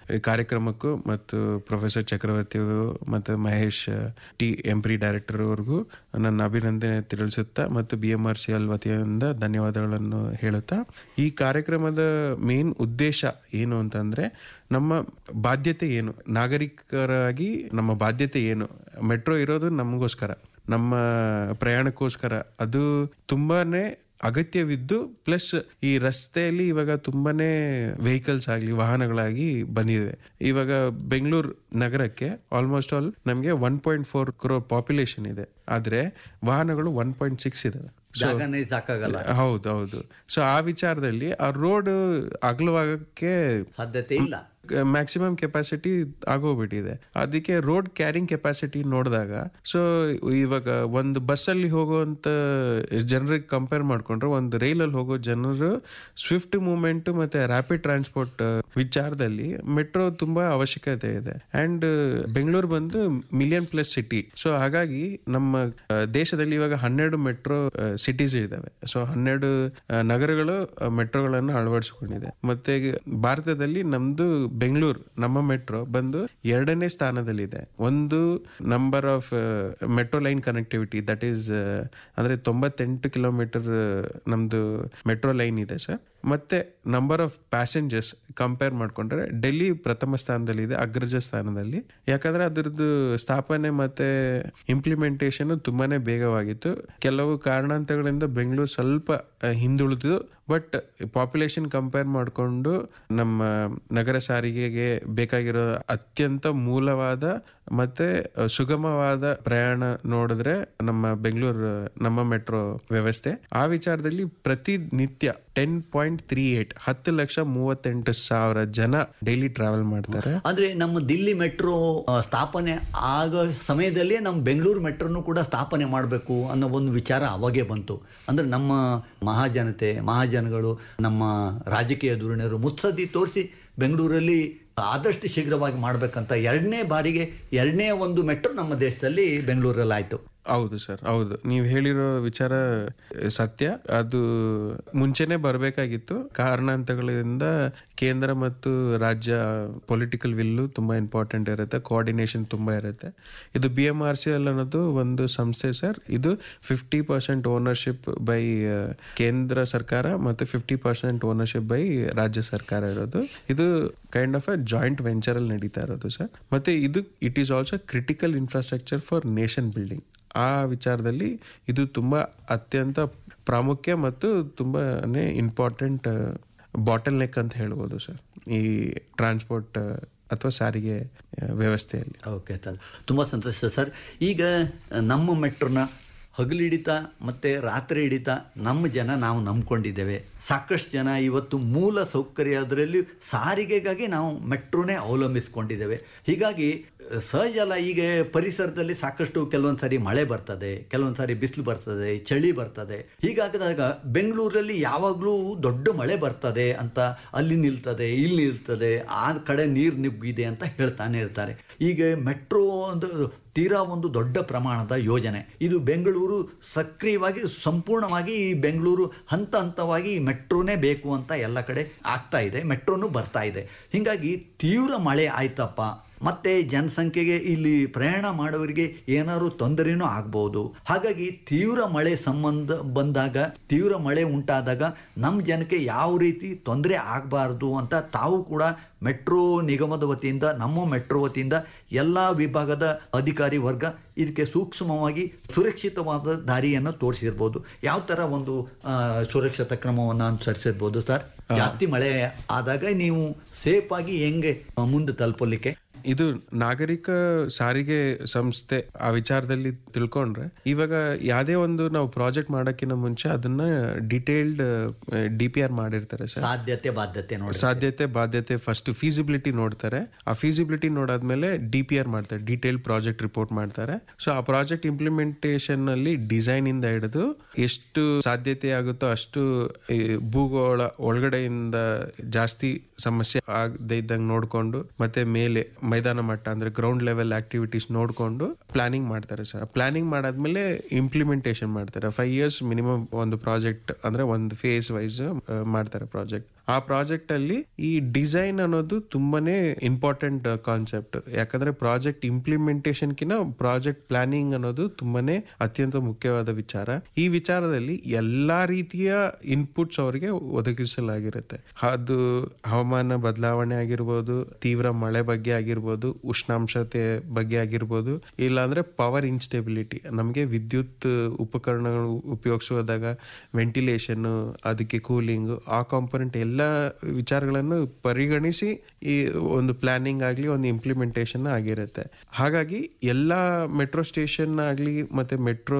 ಈ ಕಾರ್ಯಕ್ರಮಕ್ಕೂ ಮತ್ತು ಪ್ರೊಫೆಸರ್ ಚಕ್ರವರ್ತಿ ಅವರು ಮತ್ತು ಮಹೇಶ್ ಟಿ ಎಂಪ್ರಿ ಡೈರೆಕ್ಟರ್ ಅವ್ರಿಗೂ ನನ್ನ ಅಭಿನಂದನೆ ತಿಳಿಸುತ್ತಾ ಮತ್ತು B M R C L ವತಿಯಿಂದ ಧನ್ಯವಾದಗಳನ್ನು ಹೇಳುತ್ತಾ ಈ ಕಾರ್ಯಕ್ರಮದ ಮೇನ್ ಉದ್ದೇಶ ಏನು ಅಂತಂದ್ರೆ ನಮ್ಮ ಬಾಧ್ಯತೆ ಏನು ನಾಗರಿಕರಾಗಿ ನಮ್ಮ ಬಾಧ್ಯತೆ ಏನು ಮೆಟ್ರೋ ಇರೋದು ನಮಗೋಸ್ಕರ ನಮ್ಮ ಪ್ರಯಾಣಕ್ಕೋಸ್ಕರ ಅದು ತುಂಬಾನೇ ಅಗತ್ಯವಿದ್ದು ಪ್ಲಸ್ ಈ ರಸ್ತೆಯಲ್ಲಿ ಇವಾಗ ತುಂಬಾನೇ ವೆಹಿಕಲ್ಸ್ ಆಗಲಿ ವಾಹನಗಳಾಗಿ ಬಂದಿದೆ ಇವಾಗ ಬೆಂಗಳೂರು ನಗರಕ್ಕೆ ಆಲ್ಮೋಸ್ಟ್ ಆಲ್ ನಮಗೆ one point four crore population ಇದೆ ಆದ್ರೆ ವಾಹನಗಳು ಒನ್ ಪಾಯಿಂಟ್ ಸಿಕ್ಸ್ ಇದಾವೆ ಜಾಗನೇ ಸಾಕಾಗಲ್ಲ ಹೌದು ಹೌದು ಸೊ ಆ ವಿಚಾರದಲ್ಲಿ ಆ ರೋಡ್ ಅಗಲವಾಗಕ್ಕೆ ಸಾಧ್ಯತೆ ಇಲ್ಲ ಮ್ಯಾಕ್ಸಿಮಮ್ ಕೆಪಾಸಿಟಿ ಆಗೋಗ್ಬಿಟ್ಟಿದೆ ಅದಕ್ಕೆ ರೋಡ್ ಕ್ಯಾರಿಂಗ್ ಕೆಪಾಸಿಟಿ ನೋಡಿದಾಗ ಸೊ ಇವಾಗ ಒಂದು ಬಸ್ಸಲ್ಲಿ ಹೋಗುವಂತ ಜನರಿಗೆ ಕಂಪೇರ್ ಮಾಡ್ಕೊಂಡ್ರೆ ಒಂದು ರೈಲಲ್ಲಿ ಹೋಗೋ ಜನರು ಸ್ವಿಫ್ಟ್ ಮೂವ್ಮೆಂಟ್ ಮತ್ತೆ ರ್ಯಾಪಿಡ್ ಟ್ರಾನ್ಸ್ಪೋರ್ಟ್ ವಿಚಾರದಲ್ಲಿ ಮೆಟ್ರೋ ತುಂಬಾ ಅವಶ್ಯಕತೆ ಇದೆ ಅಂಡ್ ಬೆಂಗಳೂರು ಬಂದು ಮಿಲಿಯನ್ ಪ್ಲಸ್ ಸಿಟಿ ಸೊ ಹಾಗಾಗಿ ನಮ್ಮ ಆ, ದೇಶದಲ್ಲಿ ಇವಾಗ ಹನ್ನೆರಡು ಮೆಟ್ರೋ ಸಿಟೀಸ್ ಇದಾವೆ ಸೊ ಹನ್ನೆರಡು ಆ, ನಗರಗಳು ಮೆಟ್ರೋಗಳನ್ನು ಅಳವಡಿಸಿಕೊಂಡಿದೆ ಮತ್ತೆ ಭಾರತದಲ್ಲಿ ನಮ್ದು ಬೆಂಗಳೂರು ನಮ್ಮ ಮೆಟ್ರೋ ಬಂದು ಎರಡನೇ ಸ್ಥಾನದಲ್ಲಿದೆ ಒಂದು number of metro line connectivity that is ಅಂದ್ರೆ ತೊಂಬತ್ತೆಂಟು ಕಿಲೋಮೀಟರ್ ನಮ್ದು ಮೆಟ್ರೋ ಲೈನ್ ಇದೆ ಸರ್ ಮತ್ತೆ ನಂಬರ್ ಆಫ್ ಪ್ಯಾಸೆಂಜರ್ಸ್ ಕಂಪೇರ್ ಮಾಡ್ಕೊಂಡ್ರೆ ಡೆಲ್ಲಿ ಪ್ರಥಮ ಸ್ಥಾನದಲ್ಲಿದೆ ಅಗ್ರಜ ಸ್ಥಾನದಲ್ಲಿ ಯಾಕಂದ್ರೆ ಅದ್ರದ್ದು ಸ್ಥಾಪನೆ ಮತ್ತೆ ಇಂಪ್ಲಿಮೆಂಟೇಷನ್ ತುಂಬಾನೇ ಬೇಗವಾಗಿತ್ತು ಕೆಲವು ಕಾರಣಾಂತರಗಳಿಂದ ಬೆಂಗಳೂರು ಸ್ವಲ್ಪ ಆ, ಹಿಂದುಳಿದು ಬಟ್ ಪಾಪ್ಯುಲೇಷನ್ ಕಂಪೇರ್ ಮಾಡಿಕೊಂಡು ನಮ್ಮ ನಗರ ಸಾರಿಗೆಗೆ ಬೇಕಾಗಿರೋ ಅತ್ಯಂತ ಮೂಲವಾದ ಮತ್ತೆ ಆ, ಸುಗಮವಾದ ಪ್ರಯಾಣ ನೋಡಿದ್ರೆ ನಮ್ಮ ಬೆಂಗಳೂರು ನಮ್ಮ ಮೆಟ್ರೋ ವ್ಯವಸ್ಥೆ ಆ ವಿಚಾರದಲ್ಲಿ ಪ್ರತಿನಿತ್ಯ ಟೆನ್ ಪಾಯಿಂಟ್ ತ್ರೀ ಏಟ್ ಹತ್ತು ಲಕ್ಷ ಮೂವತ್ತೆಂಟು ಸಾವಿರ ಜನ ಡೈಲಿ ಟ್ರಾವೆಲ್ ಮಾಡ್ತಾರೆ ಅಂದ್ರೆ ನಮ್ಮ ದಿಲ್ಲಿ ಮೆಟ್ರೋ ಆ, ಸ್ಥಾಪನೆ ಆಗೋ ಸಮಯದಲ್ಲೇ ನಮ್ಮ ಬೆಂಗಳೂರು ಮೆಟ್ರೋನು ಕೂಡ ಸ್ಥಾಪನೆ ಮಾಡಬೇಕು ಅನ್ನೋ ಒಂದು ವಿಚಾರ ಅವಾಗೇ ಬಂತು ಅಂದ್ರೆ ನಮ್ಮ ಮಹಾಜನತೆ ಮಹಾಜನಗಳು ನಮ್ಮ ರಾಜಕೀಯ ಧೋರಣೆಯರು ಮುತ್ಸದ್ದಿ ತೋರಿಸಿ ಬೆಂಗಳೂರಲ್ಲಿ ಆದಷ್ಟು ಶೀಘ್ರವಾಗಿ ಮಾಡಬೇಕಂತ ಎರಡನೇ ಬಾರಿಗೆ ಎರಡನೇ ಒಂದು ಮೆಟ್ರೋ ನಮ್ಮ ದೇಶದಲ್ಲಿ ಬೆಂಗಳೂರಲ್ಲಿ ಆಯಿತು ಹೌದು ಸರ್ ಹೌದು ನೀವು ಹೇಳಿರೋ ವಿಚಾರ ಅಹ್, ಸತ್ಯ ಅದು ಮುಂಚೆನೆ ಬರಬೇಕಾಗಿತ್ತು ಕಾರಣಾಂತರಗಳಿಂದ ಕೇಂದ್ರ ಮತ್ತು ರಾಜ್ಯ ಪೊಲಿಟಿಕಲ್ ವಿಲ್ಲು ತುಂಬಾ ಇಂಪಾರ್ಟೆಂಟ್ ಇರುತ್ತೆ ಕೋಆರ್ಡಿನೇಷನ್ ತುಂಬಾ ಇರುತ್ತೆ ಇದು B M R C L ಅನ್ನೋದು ಒಂದು ಸಂಸ್ಥೆ ಸರ್ ಇದು ಫಿಫ್ಟಿ ಪರ್ಸೆಂಟ್ ಓನರ್ಶಿಪ್ ಬೈ ಕೇಂದ್ರ ಸರ್ಕಾರ ಮತ್ತು ಫಿಫ್ಟಿ ಪರ್ಸೆಂಟ್ ಓನರ್ಶಿಪ್ ಬೈ ರಾಜ್ಯ ಸರ್ಕಾರ ಇರೋದು ಇದು kind of a joint venture ಅಲ್ಲಿ ನಡೀತಾ ಇರೋದು ಸರ್ ಮತ್ತೆ ಇದು it is also critical infrastructure for nation building ಆ ವಿಚಾರದಲ್ಲಿ ಇದು ತುಂಬಾ ಅತ್ಯಂತ ಪ್ರಾಮುಖ್ಯ ಮತ್ತು ತುಂಬಾನೇ ಇಂಪಾರ್ಟೆಂಟ್ ಬಾಟಲ್ ನೆಕ್ ಅಂತ ಹೇಳ್ಬೋದು ಸರ್ ಈ ಟ್ರಾನ್ಸ್ಪೋರ್ಟ್ ಅಥವಾ ಸಾರಿಗೆ ಆ, ವ್ಯವಸ್ಥೆಯಲ್ಲಿ ಓಕೆ ಸರ್ ತುಂಬ ಸಂತೋಷ ಸರ್ ಈಗ ನಮ್ಮ ಮೆಟ್ರೋನ ಹಗಲಿಡಿತ ಮತ್ತು ರಾತ್ರಿ ಹಿಡಿತ ನಮ್ಮ ಜನ ನಾವು ನಂಬ್ಕೊಂಡಿದ್ದೇವೆ ಸಾಕಷ್ಟು ಜನ ಇವತ್ತು ಮೂಲ ಸೌಕರ್ಯ ಅದರಲ್ಲಿ ಸಾರಿಗೆಗಾಗಿ ನಾವು ಮೆಟ್ರೋನೇ ಅವಲಂಬಿಸ್ಕೊಂಡಿದ್ದೇವೆ ಹೀಗಾಗಿ ಅಹ್, ಸಹಜ ಅಲ್ಲ ಈಗ ಪರಿಸರದಲ್ಲಿ ಸಾಕಷ್ಟು ಕೆಲವೊಂದು ಸಾರಿ ಮಳೆ ಬರ್ತದೆ ಕೆಲವೊಂದು ಸಾರಿ ಬಿಸಿಲು ಬರ್ತದೆ ಚಳಿ ಬರ್ತದೆ ಹೀಗಾಗದಾಗ ಬೆಂಗಳೂರಲ್ಲಿ ಯಾವಾಗಲೂ ದೊಡ್ಡ ಮಳೆ ಬರ್ತದೆ ಅಂತ ಅಲ್ಲಿ ನಿಲ್ತದೆ ಇಲ್ಲಿ ನಿಲ್ತದೆ ಆ ಕಡೆ ನೀರು ನುಗ್ಗಿದೆ ಅಂತ ಹೇಳ್ತಾನೆ ಇರ್ತಾರೆ ಈಗ ಮೆಟ್ರೋ ಒಂದು ತೀರಾ ಒಂದು ದೊಡ್ಡ ಪ್ರಮಾಣದ ಯೋಜನೆ ಇದು ಬೆಂಗಳೂರು ಸಕ್ರಿಯವಾಗಿ ಸಂಪೂರ್ಣವಾಗಿ ಈ ಬೆಂಗಳೂರು ಹಂತ ಹಂತವಾಗಿ ಈ ಮೆಟ್ರೋನೇ ಬೇಕು ಅಂತ ಎಲ್ಲ ಕಡೆ ಆಗ್ತಾ ಇದೆ ಮೆಟ್ರೋನು ಬರ್ತಾ ಇದೆ ಹೀಗಾಗಿ ತೀವ್ರ ಮಳೆ ಆಯ್ತಪ್ಪ ಮತ್ತೆ ಜನಸಂಖ್ಯೆಗೆ ಇಲ್ಲಿ ಪ್ರಯಾಣ ಮಾಡೋರಿಗೆ ಏನಾದ್ರು ತೊಂದರೆನೂ ಆಗ್ಬೋದು ಹಾಗಾಗಿ ತೀವ್ರ ಮಳೆ ಸಂಬಂಧ ಬಂದಾಗ ತೀವ್ರ ಮಳೆ ಉಂಟಾದಾಗ ನಮ್ಮ ಜನಕ್ಕೆ ಯಾವ ರೀತಿ ತೊಂದರೆ ಆಗಬಾರ್ದು ಅಂತ ತಾವು ಕೂಡ ಮೆಟ್ರೋ ನಿಗಮದ ವತಿಯಿಂದ ನಮ್ಮ ಮೆಟ್ರೋ ವತಿಯಿಂದ ಎಲ್ಲ ವಿಭಾಗದ ಅಧಿಕಾರಿ ವರ್ಗ ಇದಕ್ಕೆ ಸೂಕ್ಷ್ಮವಾಗಿ ಸುರಕ್ಷಿತವಾದ ದಾರಿಯನ್ನು ತೋರಿಸಿರ್ಬೋದು ಯಾವ ಥರ ಒಂದು ಆ, ಸುರಕ್ಷತಾ ಕ್ರಮವನ್ನು ಅನುಸರಿಸಿರ್ಬೋದು ಸರ್ ಜಾಸ್ತಿ ಮಳೆ ಆದಾಗ ನೀವು ಸೇಫ್ ಆಗಿ ಹೆಂಗೆ ಆ, ಮುಂದೆ ತಲುಪಲಿಕ್ಕೆ ಇದು ನಾಗರಿಕ ಸಾರಿಗೆ ಸಂಸ್ಥೆ ಆ ವಿಚಾರದಲ್ಲಿ ತಿಳ್ಕೊಂಡ್ರೆ ಇವಾಗ ಯಾವುದೇ ಒಂದು ನಾವು ಪ್ರಾಜೆಕ್ಟ್ ಮಾಡೋಕ್ಕಿಂತ ಮುಂಚೆ ಅದನ್ನ ಡಿಟೇಲ್ಡ್ ಡಿ ಪಿ ಆರ್ ಮಾಡಿರ್ತಾರೆ ಸರ್ ಸಾಧ್ಯತೆ ಬಾಧ್ಯತೆ ನೋಡಿ ಸಾಧ್ಯತೆ ಬಾಧ್ಯತೆ ಫಸ್ಟ್ ಫೀಸಿಬಿಲಿಟಿ ನೋಡ್ತಾರೆ ಆ ಫೀಸಿಬಿಲಿಟಿ ನೋಡಾದ್ಮೇಲೆ ಡಿ ಪಿ ಆರ್ ಮಾಡ್ತಾರೆ ಡೀಟೇಲ್ ಪ್ರಾಜೆಕ್ಟ್ ರಿಪೋರ್ಟ್ ಮಾಡ್ತಾರೆ ಸೊ ಆ ಪ್ರಾಜೆಕ್ಟ್ ಇಂಪ್ಲಿಮೆಂಟೇಷನ್ ಅಲ್ಲಿ ಡಿಸೈನ್ ಇಂದ ಹಿಡಿದು ಎಷ್ಟು ಸಾಧ್ಯತೆ ಆಗುತ್ತೋ ಅಷ್ಟು ಈ ಭೂಗೋಳ ಒಳಗಡೆಯಿಂದ ಜಾಸ್ತಿ ಸಮಸ್ಯೆ ಆಗದೆ ಇದ್ದಂಗೆ ನೋಡ್ಕೊಂಡು ಮತ್ತೆ ಮೇಲೆ ಮೈದಾನ ಮಟ್ಟ ಅಂದ್ರೆ ಗ್ರೌಂಡ್ ಲೆವೆಲ್ ಆಕ್ಟಿವಿಟೀಸ್ ನೋಡ್ಕೊಂಡು ಪ್ಲಾನಿಂಗ್ ಮಾಡ್ತಾರೆ ಸರ್ ಪ್ಲಾನಿಂಗ್ ಮಾಡಾದ್ಮೇಲೆ ಇಂಪ್ಲಿಮೆಂಟೇಷನ್ ಮಾಡ್ತಾರೆ ಫೈವ್ ಇಯರ್ಸ್ ಮಿನಿಮಮ್ ಒಂದು ಪ್ರಾಜೆಕ್ಟ್ ಅಂದ್ರೆ ಒಂದು ಫೇಸ್ ವೈಸ್ ಮಾಡ್ತಾರೆ ಪ್ರಾಜೆಕ್ಟ್ ಆ ಪ್ರಾಜೆಕ್ಟ್ ಅಲ್ಲಿ ಈ ಡಿಸೈನ್ ಅನ್ನೋದು ತುಂಬಾನೇ ಇಂಪಾರ್ಟೆಂಟ್ ಕಾನ್ಸೆಪ್ಟ್ ಯಾಕಂದ್ರೆ ಪ್ರಾಜೆಕ್ಟ್ ಇಂಪ್ಲಿಮೆಂಟೇಷನ್ ಕಿನ ಪ್ರಾಜೆಕ್ಟ್ ಪ್ಲಾನಿಂಗ್ ಅನ್ನೋದು ತುಂಬಾನೇ ಅತ್ಯಂತ ಮುಖ್ಯವಾದ ವಿಚಾರ ಈ ವಿಚಾರದಲ್ಲಿ ಎಲ್ಲಾ ರೀತಿಯ ಇನ್ಪುಟ್ಸ್ ಅವರಿಗೆ ಒದಗಿಸಲಾಗಿರುತ್ತೆ ಅದು ಹವಾಮಾನ ಬದಲಾವಣೆ ಆಗಿರ್ಬೋದು ತೀವ್ರ ಮಳೆ ಬಗ್ಗೆ ಆಗಿರ್ಬೋದು ಉಷ್ಣಾಂಶತೆ ಬಗ್ಗೆ ಆಗಿರ್ಬೋದು ಇಲ್ಲಾಂದ್ರೆ ಪವರ್ ಇನ್ಸ್ಟೆಬಿಲಿಟಿ ನಮಗೆ ವಿದ್ಯುತ್ ಉಪಕರಣಗಳು ಉಪಯೋಗಿಸುವಾಗ ವೆಂಟಿಲೇಷನ್ ಅದಕ್ಕೆ ಕೂಲಿಂಗ್ ಆ ಕಾಂಪೊನೆಂಟ್ ಎಲ್ಲ ವಿಚಾರಗಳನ್ನು ಪರಿಗಣಿಸಿ ಈ ಒಂದು ಪ್ಲಾನಿಂಗ್ ಆಗಲಿ ಒಂದು ಇಂಪ್ಲಿಮೆಂಟೇಷನ್ ಆಗಿರುತ್ತೆ ಹಾಗಾಗಿ ಎಲ್ಲ ಮೆಟ್ರೋ ಸ್ಟೇಷನ್ ಆಗಲಿ ಮತ್ತೆ ಮೆಟ್ರೋ